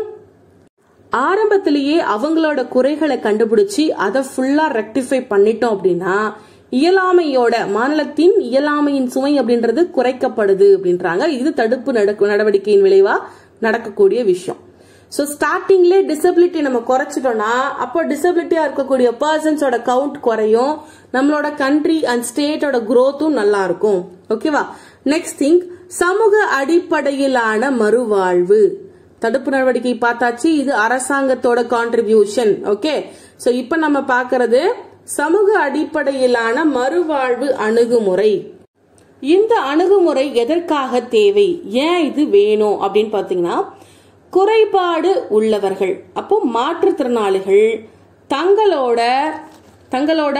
ஆரம்பத்திலேயே அவங்களோட குறைகளை கண்டுபிடிச்சு அதை ஃபுல்லா ரெக்டிஃபை பண்ணிட்டோம் அப்படின்னா இயலாமையோட மாநிலத்தின் இயலாமையின் சுமை அப்படின்றது குறைக்கப்படுது அப்படின்றாங்க இது தடுப்பு நடக்கு- நடவடிக்கையின் விளைவா நடக்கக்கூடிய விஷயம் ஸோ ஸ்டார்டிங்லேயே டிசபிலிட்டி நம்ம குறைச்சிட்டோம்னா அப்போ டிசபிலிட்டியா இருக்கக்கூடிய பர்சன்ஸோட கவுண்ட் குறையும் நம்மளோட கண்ட்ரி அண்ட் ஸ்டேட்டோட growth-உம் நல்லா இருக்கும் ஓகேவா நெக்ஸ்ட் திங் சமூக அடிப்படையிலான மறுவாழ்வு தடுப்பு நடவடிக்கை பார்த்தாச்சு இது அரசாங்கத்தோட கான்ட்ரிபியூஷன் ஓகே சோ இப்போ நம்ம பார்க்கிறது சமூக அடிப்படையிலான மறுவாழ்வு அணுகுமுறை இந்த அணுகுமுறை எதற்காக தேவை ஏன் இது வேணும் அப்படின்னு பாத்தீங்கன்னா குறைபாடு உள்ளவர்கள் அப்போ மாற்றுத்திறனாளிகள் தங்களோட தங்களோட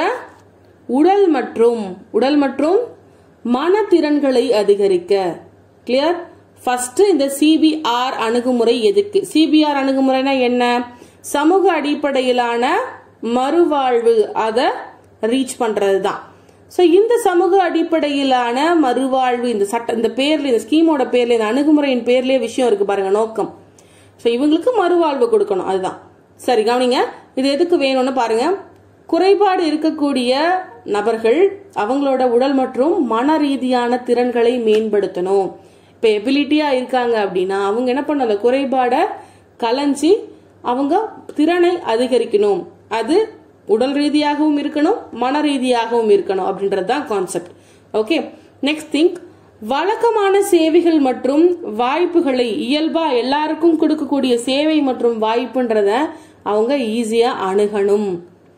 உடல் மற்றும் உடல் மற்றும் மனத்திறன்களை அதிகரிக்க கிளியர் ஃபர்ஸ்ட் இந்த சிபிஆர் அணுகுமுறை எதுக்கு சிபிஆர் அணுகுமுறைனா என்ன சமூக அடிப்படையிலான மறுவாழ்வு அதை ரீச் பண்றது தான் ஸோ இந்த சமூக அடிப்படையிலான மறுவாழ்வு இந்த சட்ட இந்த பேர்ல இந்த ஸ்கீமோட பேர்ல இந்த அணுகுமுறையின் பேர்லயே விஷயம் இருக்கு பாருங்க நோக்கம் ஸோ இவங்களுக்கு மறுவாழ்வு கொடுக்கணும் அதுதான் சரி கவனிங்க இது எதுக்கு வேணும்னு பாருங்க குறைபாடு இருக்கக்கூடிய நபர்கள் அவங்களோட உடல் மற்றும் மன ரீதியான திறன்களை மேம்படுத்தணும் இப்போ எபிலிட்டியா இருக்காங்க அப்படின்னா அவங்க என்ன பண்ணல குறைபாடை கலைஞ்சி அவங்க திறனை அதிகரிக்கணும் அது உடல் ரீதியாகவும் இருக்கணும் மன ரீதியாகவும் இருக்கணும் அப்படின்றது தான் கான்செப்ட் ஓகே நெக்ஸ்ட் திங்க் வழக்கமான சேவைகள் மற்றும் வாய்ப்புகளை இயல்பா எல்லாருக்கும் கொடுக்கக்கூடிய சேவை மற்றும் வாய்ப்புன்றத அவங்க ஈஸியா அணுகணும்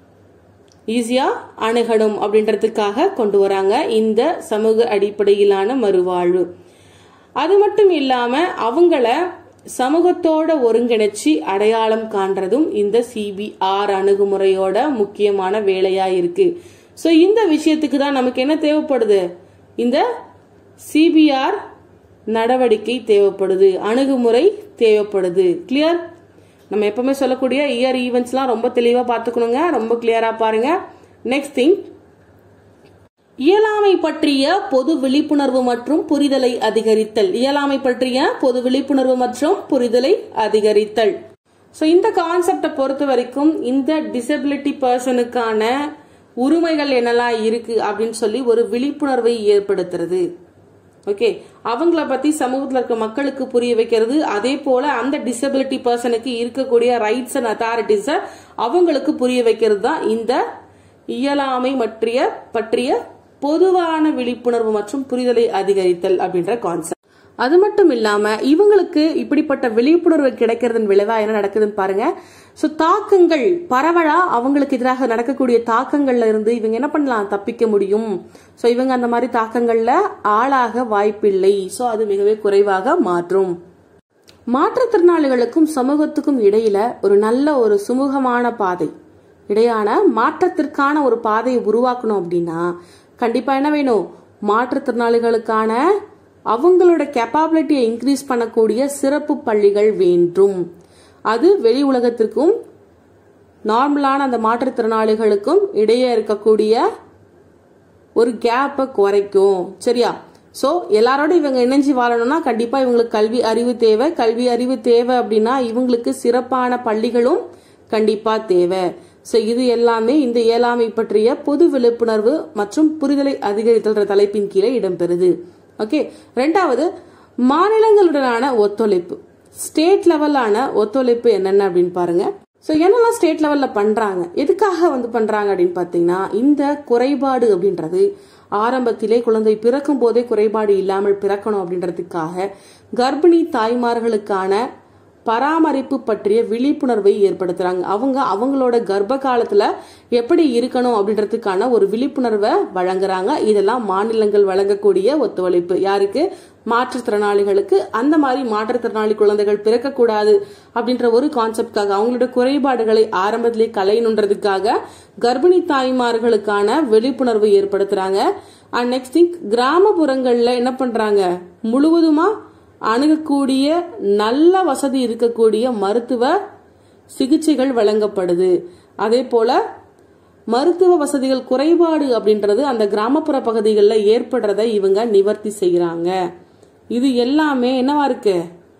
ஈஸியா அணுகணும் அப்படின்றதுக்காக கொண்டு வராங்க இந்த சமூக அடிப்படையிலான மறுவாழ்வு அது மட்டும் இல்லாம அவங்கள சமூகத்தோட ஒருங்கிணைச்சு அடையாளம் காண்றதும் இந்த சிபிஆர் அணுகுமுறையோட முக்கியமான வேலையா இருக்கு ஸோ இந்த விஷயத்துக்கு தான் நமக்கு என்ன தேவைப்படுது இந்த சிபிஆர் நடவடிக்கை தேவைப்படுது அணுகுமுறை தேவைப்படுது கிளியர் நம்ம எப்பவுமே சொல்லக்கூடிய இயர் ஈவெண்ட்ஸ்லாம் ரொம்ப தெளிவா பார்த்துக்கணுங்க ரொம்ப கிளியரா பாருங்க நெக்ஸ்ட் திங் இயலாமை பற்றிய பொது விழிப்புணர்வு மற்றும் புரிதலை அதிகரித்தல் இயலாமை பற்றிய பொது விழிப்புணர்வு மற்றும் புரிதலை அதிகரித்தல் ஸோ இந்த கான்செப்டை பொறுத்த வரைக்கும் இந்த டிசபிலிட்டி பர்சனுக்கான உரிமைகள் என்னெல்லாம் இருக்கு அப்படின்னு சொல்லி ஒரு விழிப்புணர்வை ஏற்படுத்துறது ஓகே அவங்கள பத்தி சமூகத்தில் இருக்க மக்களுக்கு புரிய வைக்கிறது அதே போல அந்த டிசபிலிட்டி பர்சனுக்கு இருக்கக்கூடிய ரைட்ஸ் அண்ட் அத்தாரிட்டிஸ அவங்களுக்கு புரிய வைக்கிறது தான் இந்த இயலாமை பற்றிய பற்றிய பொதுவான விழிப்புணர்வு மற்றும் புரிதலை அதிகரித்தல் அப்படின்ற கான்செப்ட் அது மட்டும் இல்லாம இவங்களுக்கு இப்படிப்பட்ட விழிப்புணர்வு கிடைக்கிறதன் விளைவா என்ன நடக்குதுன்னு பாருங்க சோ தாக்கங்கள் பரவலா அவங்களுக்கு எதிராக நடக்கக்கூடிய தாக்கங்கள்ல இருந்து இவங்க என்ன பண்ணலாம் தப்பிக்க முடியும் சோ இவங்க அந்த மாதிரி தாக்கங்கள்ல ஆளாக வாய்ப்பில்லை சோ அது மிகவே குறைவாக மாற்றும் மாற்றுத்திறனாளிகளுக்கும் சமூகத்துக்கும் இடையில ஒரு நல்ல ஒரு சுமூகமான பாதை இடையான மாற்றத்திற்கான ஒரு பாதையை உருவாக்கணும் அப்படின்னா கண்டிப்பா என்ன வேணும் மாற்றுத்திறனாளிகளுக்கான அவங்களோட கெப்பாபிலிட்டியை இன்க்ரீஸ் பண்ணக்கூடிய சிறப்பு பள்ளிகள் வேண்டும் அது வெளி உலகத்திற்கும் நார்மலான அந்த மாற்றுத்திறனாளிகளுக்கும் இடையே இருக்கக்கூடிய ஒரு கேப்பை குறைக்கும் சரியா ஸோ எல்லாரோட இவங்க இணைஞ்சு வாழணும்னா கண்டிப்பா இவங்களுக்கு கல்வி அறிவு தேவை கல்வி அறிவு தேவை அப்படின்னா இவங்களுக்கு சிறப்பான பள்ளிகளும் கண்டிப்பா தேவை ஸோ இது எல்லாமே இந்த இயலாமை பற்றிய பொது விழிப்புணர்வு மற்றும் புரிதலை அதிகரித்தல் தலைப்பின் கீழே இடம்பெறுது ஓகே ரெண்டாவது மாநிலங்களுடனான ஒத்துழைப்பு ஸ்டேட் லெவலான ஒத்துழைப்பு என்னென்ன அப்படின்னு பாருங்க ஸோ என்னெல்லாம் ஸ்டேட் லெவல்ல பண்றாங்க எதுக்காக வந்து பண்றாங்க அப்படின்னு பார்த்தீங்கன்னா இந்த குறைபாடு அப்படின்றது ஆரம்பத்திலே குழந்தை பிறக்கும் போதே குறைபாடு இல்லாமல் பிறக்கணும் அப்படின்றதுக்காக கர்ப்பிணி தாய்மார்களுக்கான பராமரிப்பு பற்றிய விழிப்புணர்வை ஏற்படுத்துறாங்க அவங்க அவங்களோட கர்ப்ப காலத்துல எப்படி இருக்கணும் அப்படின்றதுக்கான ஒரு விழிப்புணர்வை வழங்குறாங்க இதெல்லாம் மாநிலங்கள் வழங்கக்கூடிய ஒத்துழைப்பு யாருக்கு மாற்றுத்திறனாளிகளுக்கு அந்த மாதிரி மாற்றுத்திறனாளி குழந்தைகள் பிறக்கக்கூடாது அப்படின்ற ஒரு கான்செப்ட்காக அவங்களோட குறைபாடுகளை ஆரம்பத்திலே கலையணுன்றதுக்காக கர்ப்பிணி தாய்மார்களுக்கான விழிப்புணர்வு ஏற்படுத்துறாங்க அண்ட் நெக்ஸ்ட் திங் கிராமப்புறங்கள்ல என்ன பண்றாங்க முழுவதுமா அணுகக்கூடிய நல்ல வசதி இருக்கக்கூடிய மருத்துவ சிகிச்சைகள் வழங்கப்படுது அதே போல மருத்துவ வசதிகள் குறைபாடு அப்படின்றது அந்த கிராமப்புற பகுதிகளில் ஏற்படுறத இவங்க நிவர்த்தி செய்கிறாங்க இது எல்லாமே என்னவா இருக்கு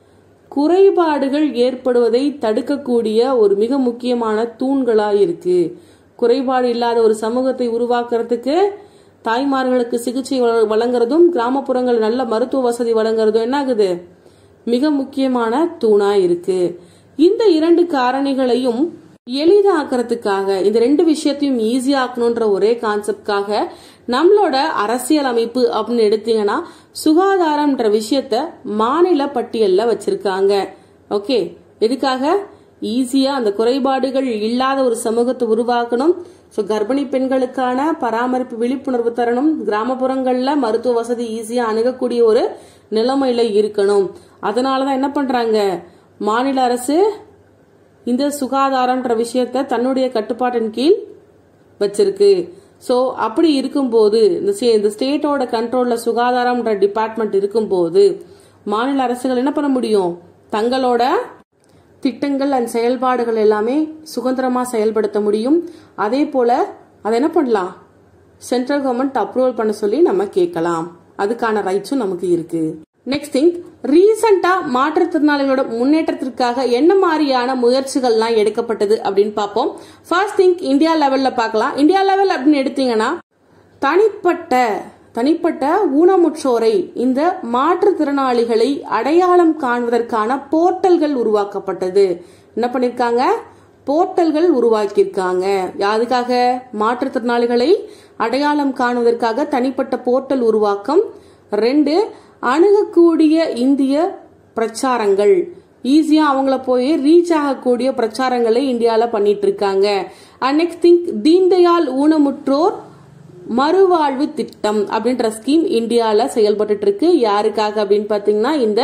குறைபாடுகள் ஏற்படுவதை தடுக்கக்கூடிய ஒரு மிக முக்கியமான தூண்களா இருக்கு குறைபாடு இல்லாத ஒரு சமூகத்தை உருவாக்குறதுக்கு தாய்மார்களுக்கு சிகிச்சை வழ- வழங்குறதும் கிராமப்புறங்கள் நல்ல மருத்துவ வசதி வழங்குறதும் என்ன ஆகுது மிக முக்கியமான தூணா இருக்கு இந்த இரண்டு காரணிகளையும் எளிதாக்குறதுக்காக இந்த ரெண்டு விஷயத்தையும் ஈஸியா ஆக்கணுன்ற ஒரே கான்செப்ட்காக நம்மளோட அரசியல் அமைப்பு அப்படின்னு எடுத்தீங்கன்னா சுகாதாரம்ன்ற விஷயத்த மாநில பட்டியல்ல வச்சிருக்காங்க ஓகே எதுக்காக ஈஸியா அந்த குறைபாடுகள் இல்லாத ஒரு சமூகத்தை உருவாக்கணும் ஸோ கர்ப்பிணி பெண்களுக்கான பராமரிப்பு விழிப்புணர்வு தரணும் கிராமப்புறங்கள்ல மருத்துவ வசதி ஈஸியா அணுகக்கூடிய ஒரு நிலைமையில இருக்கணும் அதனாலதான் என்ன பண்றாங்க மாநில அரசு இந்த சுகாதாரம்ன்ற விஷயத்த தன்னுடைய கட்டுப்பாட்டின் கீழ் வச்சிருக்கு ஸோ அப்படி இருக்கும்போது இந்த ஸ்டே- இந்த ஸ்டேட்டோட கண்ட்ரோல்ல சுகாதாரம்ன்ற டிபார்ட்மெண்ட் இருக்கும்போது மாநில அரசுகள் என்ன பண்ண முடியும் தங்களோட திட்டங்கள் அண்ட் செயல்பாடுகள் எல்லாமே சுதந்திரமா செயல்படுத்த முடியும் அதே போல அதை என்ன பண்ணலாம் சென்ட்ரல் கவர்மெண்ட் அப்ரூவல் பண்ண சொல்லி நம்ம கேட்கலாம் அதுக்கான ரைட்ஸும் நமக்கு இருக்கு நெக்ஸ்ட் திங் ரீசெண்டா மாற்றுத்திறனாளிகளோட முன்னேற்றத்திற்காக என்ன மாதிரியான முயற்சிகள்லாம் எடுக்கப்பட்டது அப்படின்னு பார்ப்போம் ஃபர்ஸ்ட் திங் இந்தியா லெவல்ல பார்க்கலாம் இந்தியா லெவல் அப்படின்னு எடுத்தீங்கன்னா தனிப்பட்ட தனிப்பட்ட ஊனமுற்றோரை இந்த மாற்றுத்திறனாளிகளை அடையாளம் காண்பதற்கான போர்ட்டல்கள் உருவாக்கப்பட்டது என்ன பண்ணிருக்காங்க போர்ட்டல்கள் உருவாக்கியிருக்காங்க யாருக்காக மாற்றுத்திறனாளிகளை அடையாளம் காணுவதற்காக தனிப்பட்ட போர்ட்டல் உருவாக்கம் ரெண்டு அணுகக்கூடிய இந்திய பிரச்சாரங்கள் ஈஸியா அவங்கள போய் ரீச் ஆகக்கூடிய பிரச்சாரங்களை இந்தியால பண்ணிட்டு இருக்காங்க அண்ட் நெக்ஸ்ட் திங்க் தீன்தயாள் ஊனமுற்றோர் மறுவாழ்வு திட்டம் அப்படின்ற ஸ்கீம் இந்தியால செயல்பட்டு இருக்கு யாருக்காக அப்படின்னு பாத்தீங்கன்னா இந்த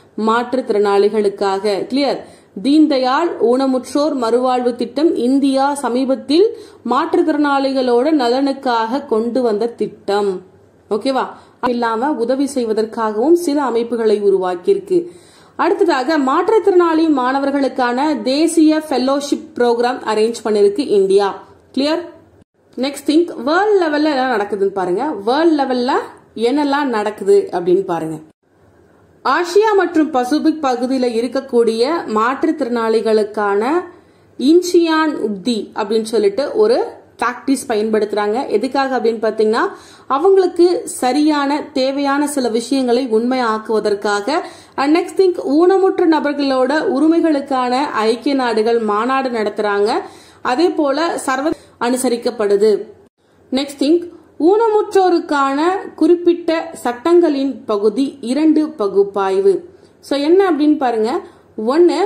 மாற்றுத்திறனாளிகளுக்காக கிளியர் தீன்தயாள் ஊனமுற்றோர் மறுவாழ்வு திட்டம் இந்தியா சமீபத்தில் மாற்றுத்திறனாளிகளோட நலனுக்காக கொண்டு வந்த திட்டம் ஓகேவா இல்லாம உதவி செய்வதற்காகவும் சில அமைப்புகளை உருவாக்கியிருக்கு அடுத்ததாக மாற்றுத்திறனாளி மாணவர்களுக்கான தேசிய ஃபெல்லோஷிப் ப்ரோக்ராம் அரேஞ்ச் பண்ணிருக்கு India clear next thing world லெவல்ல என்ன நடக்குதுன்னு பாருங்க வேர்ல்ட் லெவல்ல என்னெல்லாம் நடக்குது அப்படின்னு பாருங்க ஆசியா மற்றும் பசிபிக் பகுதியில் இருக்கக்கூடிய மாற்றுத்திறனாளிகளுக்கான இன்சியான் உப்தி அப்படின்னு சொல்லிட்டு ஒரு ப்ராக்டிஸ் பயன்படுத்துறாங்க எதுக்காக அப்படின்னு பார்த்தீங்கன்னா அவங்களுக்கு சரியான தேவையான சில விஷயங்களை உண்மையாக்குவதற்காக நெக்ஸ்ட் திங்க் ஊனமுற்ற நபர்களோட உரிமைகளுக்கான ஐக்கிய நாடுகள் மாநாடு நடத்துறாங்க அதே போல சர்வ அனுசரிக்கப்படுது நெக்ஸ்ட் திங் ஊனமுற்றோருக்கான குறிப்பிட்ட சட்டங்களின் பகுதி இரண்டு பகுப்பாய்வு ஸோ என்ன அப்படின்னு பாருங்க ஒன்று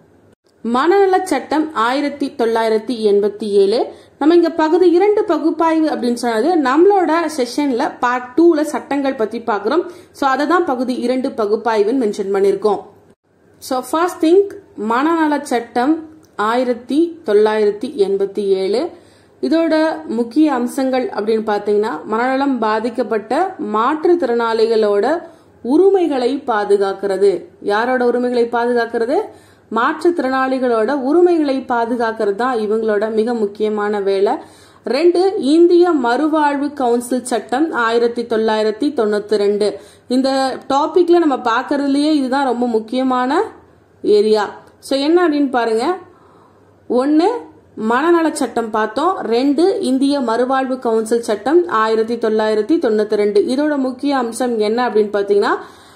மனநல சட்டம் ஆயிரத்தி தொள்ளாயிரத்தி எண்பத்தி ஏழு நம்ம இங்க பகுதி இரண்டு பகுப்பாய்வு அப்படின்னு சொன்னது நம்மளோட செஷன்ல பார்ட் டூல சட்டங்கள் பத்தி பார்க்குறோம் ஸோ அதை தான் பகுதி இரண்டு பகுப்பாய்வுன்னு மென்ஷன் பண்ணியிருக்கோம் ஸோ ஃபர்ஸ்ட் திங்க் மனநல சட்டம் ஆயிரத்தி தொள்ளாயிரத்தி எண்பத்தி ஏழு இதோட முக்கிய அம்சங்கள் அப்படின்னு பார்த்தீங்கன்னா மனநலம் பாதிக்கப்பட்ட மாற்றுத்திறனாளிகளோட உரிமைகளை பாதுகாக்கிறது யாரோட உரிமைகளை பாதுகாக்கிறது மாற்றுத்திறனாளிகளோட உரிமைகளை பாதுகாக்கிறது தான் இவங்களோட மிக முக்கியமான வேலை ரெண்டு இந்திய மறுவாழ்வு கவுன்சில் சட்டம் ஆயிரத்தி தொள்ளாயிரத்தி தொண்ணூத்தி ரெண்டு இந்த டாபிக்ல நம்ம பார்க்கறதுலயே இதுதான் ரொம்ப முக்கியமான ஏரியா ஸோ என்ன அப்படின்னு பாருங்க ஒன்று மனநல சட்டம் பார்த்தோம் ரெண்டு இந்திய மறுவாழ்வு கவுன்சில் சட்டம் ஆயிரத்தி தொள்ளாயிரத்தி தொண்ணூத்தி ரெண்டு இதோட முக்கிய அம்சம் என்ன அப்படின்னு பார்த்தீங்கன்னா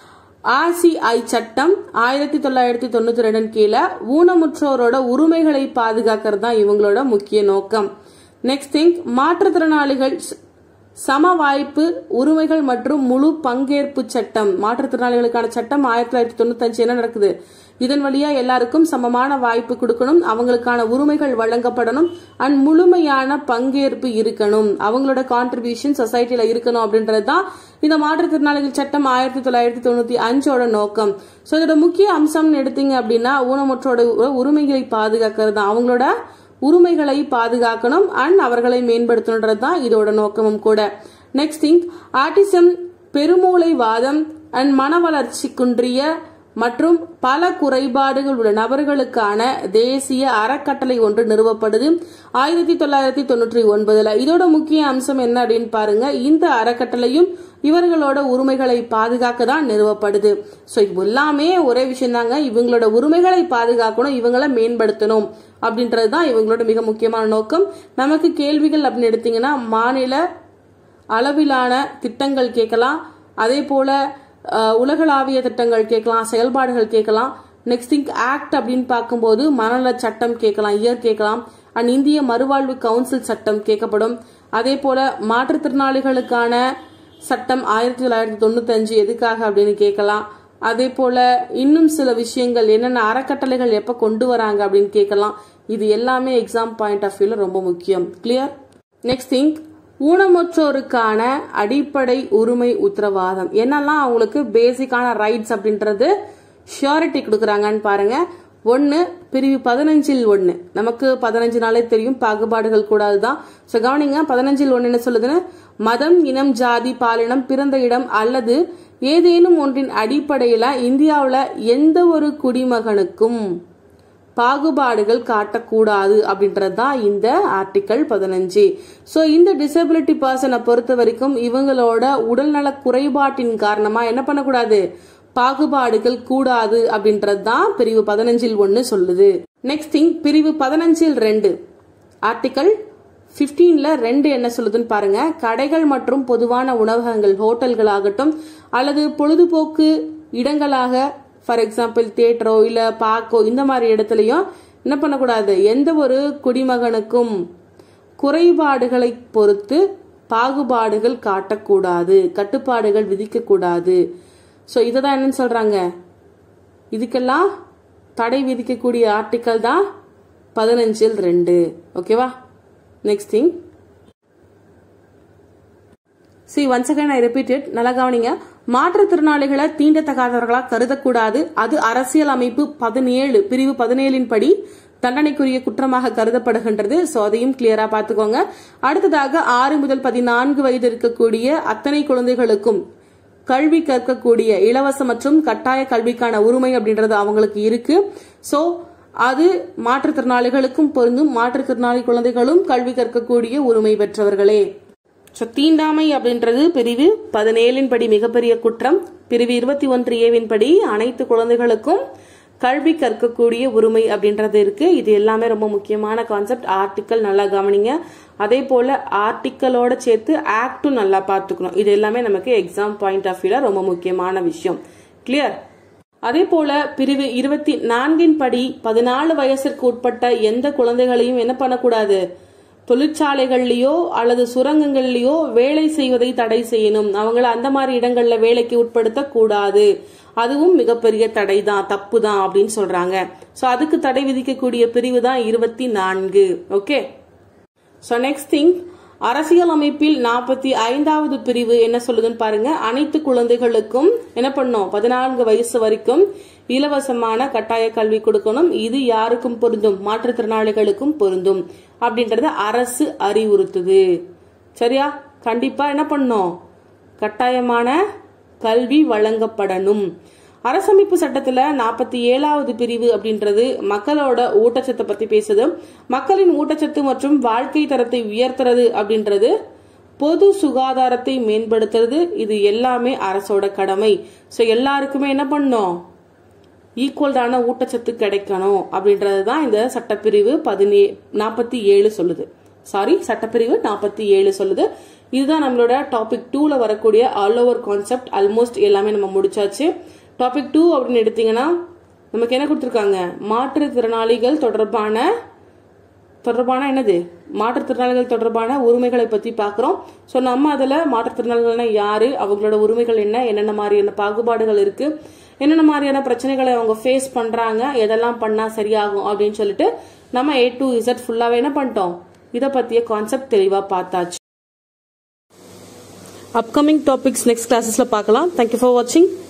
ஆர்சிஐ சட்டம் ஆயிரத்தி தொள்ளாயிரத்தி தொண்ணூத்தி ரெண்டின் கீழே ஊனமுற்றோரோட உரிமைகளை பாதுகாக்கிறது தான் இவங்களோட முக்கிய நோக்கம் நெக்ஸ்ட் திங் மாற்றுத்திறனாளிகள் சம வாய்ப்பு உரிமைகள் மற்றும் முழு பங்கேற்பு சட்டம் மாற்றுத்திறனாளிகளுக்கான சட்டம் ஆயிரத்தி தொள்ளாயிரத்தி தொண்ணூத்தஞ்சு என்ன நடக்குது இதன் வழியா எல்லாருக்கும் சமமான வாய்ப்பு கொடுக்கணும் அவங்களுக்கான உரிமைகள் வழங்கப்படணும் அண்ட் முழுமையான பங்கேற்பு இருக்கணும் அவங்களோட கான்ட்ரிபியூஷன் சொசைட்டில இருக்கணும் அப்படின்றது தான் இந்த மாற்றுத்திறனாளிகள் சட்டம் ஆயிரத்தி தொள்ளாயிரத்தி தொண்ணூத்தி அஞ்சோட நோக்கம் ஸோ இதோட முக்கிய அம்சம்னு எடுத்தீங்க அப்படின்னா ஊனமுற்றோட உரிமைகளை பாதுகாக்கிறது தான் அவங்களோட உரிமைகளை பாதுகாக்கணும் அண்ட் அவர்களை மேம்படுத்தணுன்றது தான் இதோட நோக்கமும் கூட நெக்ஸ்ட் திங் ஆர்டிசம் பெருமூளை வாதம் அண்ட் மன வளர்ச்சி குன்றிய மற்றும் பல குறைபாடுகள் உள்ள நபர்களுக்கான தேசிய அறக்கட்டளை ஒன்று நிறுவப்படுது ஆயிரத்தி தொள்ளாயிரத்தி தொண்ணூற்றி ஒன்பதுல இதோட முக்கிய அம்சம் என்ன அப்படின்னு பாருங்க இந்த அறக்கட்டளையும் இவர்களோட உரிமைகளை பாதுகாக்க தான் நிறுவப்படுது ஸோ இது எல்லாமே ஒரே விஷயம் தாங்க இவங்களோட உரிமைகளை பாதுகாக்கணும் இவங்களை மேம்படுத்தணும் அப்படின்றது தான் இவங்களோட மிக முக்கியமான நோக்கம் நமக்கு கேள்விகள் அப்படின்னு எடுத்தீங்கன்னா மாநில அளவிலான திட்டங்கள் கேட்கலாம் அதே போல உலகளாவிய திட்டங்கள் கேட்கலாம் செயல்பாடுகள் கேட்கலாம் நெக்ஸ்ட் திங் ஆக்ட் அப்படின்னு பார்க்கும்போது மனநல சட்டம் கேட்கலாம் இயர் கேட்கலாம் அண்ட் இந்திய மறுவாழ்வு கவுன்சில் சட்டம் கேட்கப்படும் அதே போல மாற்றுத்திறனாளிகளுக்கான சட்டம் ஆயிரத்தி தொள்ளாயிரத்தி தொண்ணூத்தி அஞ்சு எதுக்காக அப்படின்னு கேட்கலாம் அதே போல இன்னும் சில விஷயங்கள் என்னென்ன அறக்கட்டளைகள் எப்ப கொண்டு வராங்க அப்படின்னு கேட்கலாம் இது எல்லாமே எக்ஸாம் பாயிண்ட் ஆஃப் வியூல ரொம்ப முக்கியம் கிளியர் நெக்ஸ்ட் திங் ஊனமுற்றோருக்கான அடிப்படை உரிமை உத்தரவாதம் என்னெல்லாம் அவங்களுக்கு பேசிக்கான ரைட்ஸ் அப்படின்றது ஷியாரிட்டி கொடுக்குறாங்கன்னு பாருங்க ஒன்று பிரிவு பதினஞ்சில் ஒன்று நமக்கு பதினஞ்சு நாளே தெரியும் பாகுபாடுகள் கூடாது தான் ஸோ கவனிங்க பதினஞ்சில் ஒன்று என்ன சொல்லுதுன்னு மதம் இனம் ஜாதி பாலினம் பிறந்த இடம் அல்லது ஏதேனும் ஒன்றின் அடிப்படையில் இந்தியாவில் எந்த ஒரு குடிமகனுக்கும் பாகுபாடுகள் காட்டக்கூடாது அப்படின்றது தான் இந்த ஆர்டிக்கல் பதினஞ்சு ஸோ இந்த டிசபிலிட்டி பர்சனை பொறுத்த வரைக்கும் இவங்களோட உடல்நல குறைபாட்டின் காரணமா என்ன பண்ணக்கூடாது பாகுபாடுகள் கூடாது அப்படின்றது தான் பிரிவு பதினஞ்சில் ஒன்று சொல்லுது நெக்ஸ்ட் திங் பிரிவு பதினஞ்சில் ரெண்டு ஆர்டிக்கல் பிப்டீன்ல ரெண்டு என்ன சொல்லுதுன்னு பாருங்க கடைகள் மற்றும் பொதுவான உணவகங்கள் ஹோட்டல்கள் ஆகட்டும் அல்லது பொழுதுபோக்கு இடங்களாக ஃபார் எக்ஸாம்பிள் தேட்டரோ இல்ல பார்க்கோ இந்த மாதிரி இடத்துலயும் என்ன பண்ணக்கூடாது எந்த ஒரு குடிமகனுக்கும் குறைபாடுகளை பொறுத்து பாகுபாடுகள் காட்டக்கூடாது கட்டுப்பாடுகள் விதிக்கக்கூடாது ஸோ இதை தான் என்னன்னு சொல்றாங்க இதுக்கெல்லாம் தடை விதிக்கக்கூடிய ஆர்டிக்கல் தான் பதினஞ்சில் ரெண்டு ஓகேவா next thing see once again I repeated நல்லா கவனிங்க மாற்றுத்திறனாளிகளை தீண்டத்தகாதவர்களா கருதக்கூடாது அது அரசியல் அமைப்பு பதினேழு பிரிவு பதினேழின் படி தண்டனைக்குரிய குற்றமாக கருதப்படுகின்றது ஸோ அதையும் கிளியரா பார்த்துக்கோங்க அடுத்ததாக ஆறு முதல் பதினான்கு வயது இருக்கக்கூடிய அத்தனை குழந்தைகளுக்கும் கல்வி கற்கக்கூடிய இலவச மற்றும் கட்டாய கல்விக்கான உரிமை அப்படின்றது அவங்களுக்கு இருக்கு ஸோ அது மாற்றுத்திறனாளிகளுக்கும் பொருந்தும் மாற்றுத்திறனாளி குழந்தைகளும் கல்வி கற்கக்கூடிய உரிமை பெற்றவர்களே ஸோ தீண்டாமை அப்படின்றது பிரிவு பதினேழின் படி மிகப்பெரிய குற்றம் பிரிவு இருபத்தி ஒன்று ஏவின் படி அனைத்து குழந்தைகளுக்கும் கல்வி கற்கக்கூடிய உரிமை அப்படின்றது இருக்கு இது எல்லாமே ரொம்ப முக்கியமான கான்செப்ட் ஆர்டிக்கல் நல்லா கவனிங்க அதே போல ஆர்டிக்கலோட சேர்த்து ஆக்டும் நல்லா பார்த்துக்கணும் இது எல்லாமே நமக்கு எக்ஸாம் பாயிண்ட் ஆஃப் வியூல ரொம்ப முக்கியமான விஷயம் கிளியர் அதே போல பிரிவு இருபத்தி நான்கின் படி பதினாலு வயசிற்கு உட்பட்ட எந்த குழந்தைகளையும் என்ன பண்ணக்கூடாது தொழிற்சாலைகள்லயோ அல்லது சுரங்கங்கள்லயோ வேலை செய்வதை தடை செய்யணும் அவங்கள அந்த மாதிரி இடங்கள்ல வேலைக்கு உட்படுத்த கூடாது அதுவும் மிகப்பெரிய தடை தான் தப்பு தான் அப்படின்னு சொல்றாங்க சோ அதுக்கு தடை விதிக்கக்கூடிய பிரிவு தான் இருபத்தி நான்கு ஓகே ஸோ நெக்ஸ்ட் திங் அரசியல் அமைப்பில் நாற்பத்தி ஐந்தாவது பிரிவு என்ன சொல்லுதுன்னு பாருங்க அனைத்து குழந்தைகளுக்கும் என்ன பண்ணும் பதினான்கு வயசு வரைக்கும் இலவசமான கட்டாய கல்வி கொடுக்கணும் இது யாருக்கும் பொருந்தும் மாற்றுத்திறனாளிகளுக்கும் பொருந்தும் அப்படின்றத அரசு அறிவுறுத்துது சரியா கண்டிப்பா என்ன பண்ணும் கட்டாயமான கல்வி வழங்கப்படணும் அரசமைப்பு சட்டத்துல நாற்பத்தி ஏழாவது பிரிவு அப்படின்றது மக்களோட ஊட்டச்சத்தை பத்தி பேசுது மக்களின் ஊட்டச்சத்து மற்றும் வாழ்க்கை தரத்தை உயர்த்துறது அப்படின்றது பொது சுகாதாரத்தை மேம்படுத்துறது இது எல்லாமே அரசோட கடமை ஸோ எல்லாருக்குமே என்ன பண்ணோம் ஈக்குவல்டான ஊட்டச்சத்து கிடைக்கணும் அப்படின்றது தான் இந்த சட்டப்பிரிவு பதினே நாற்பத்தி ஏழு சொல்லுது சாரி சட்டப்பிரிவு நாற்பத்தி ஏழு சொல்லுது இதுதான் நம்மளோட டாபிக் டூல வரக்கூடிய ஆல் ஓவர் கான்செப்ட் ஆல்மோஸ்ட் எல்லாமே நம்ம முடிச்சாச்சு டாபிக் டூ அப்படின்னு எடுத்தீங்கன்னா நமக்கு என்ன கொடுத்துருக்காங்க மாற்றுத்திறனாளிகள் தொடர்பான தொடர்பான என்னது மாற்றுத்திறனாளிகள் தொடர்பான உரிமைகளை பற்றி பார்க்குறோம் ஸோ நம்ம அதில் மாற்றுத்திறனாளிகள்னா யாரு அவங்களோட உரிமைகள் என்ன என்னென்ன மாதிரியான பாகுபாடுகள் இருக்கு என்னென்ன மாதிரியான பிரச்சனைகளை அவங்க ஃபேஸ் பண்றாங்க எதெல்லாம் பண்ணா சரியாகும் அப்படின்னு சொல்லிட்டு நம்ம ஏ டு இசட் ஃபுல்லாவே என்ன பண்ணிட்டோம் இதை பத்திய கான்செப்ட் தெளிவா பார்த்தாச்சு அப்கமிங் டாபிக்ஸ் நெக்ஸ்ட் கிளாஸஸ்ல பார்க்கலாம் தேங்க்யூ ஃபார் வாட்சிங்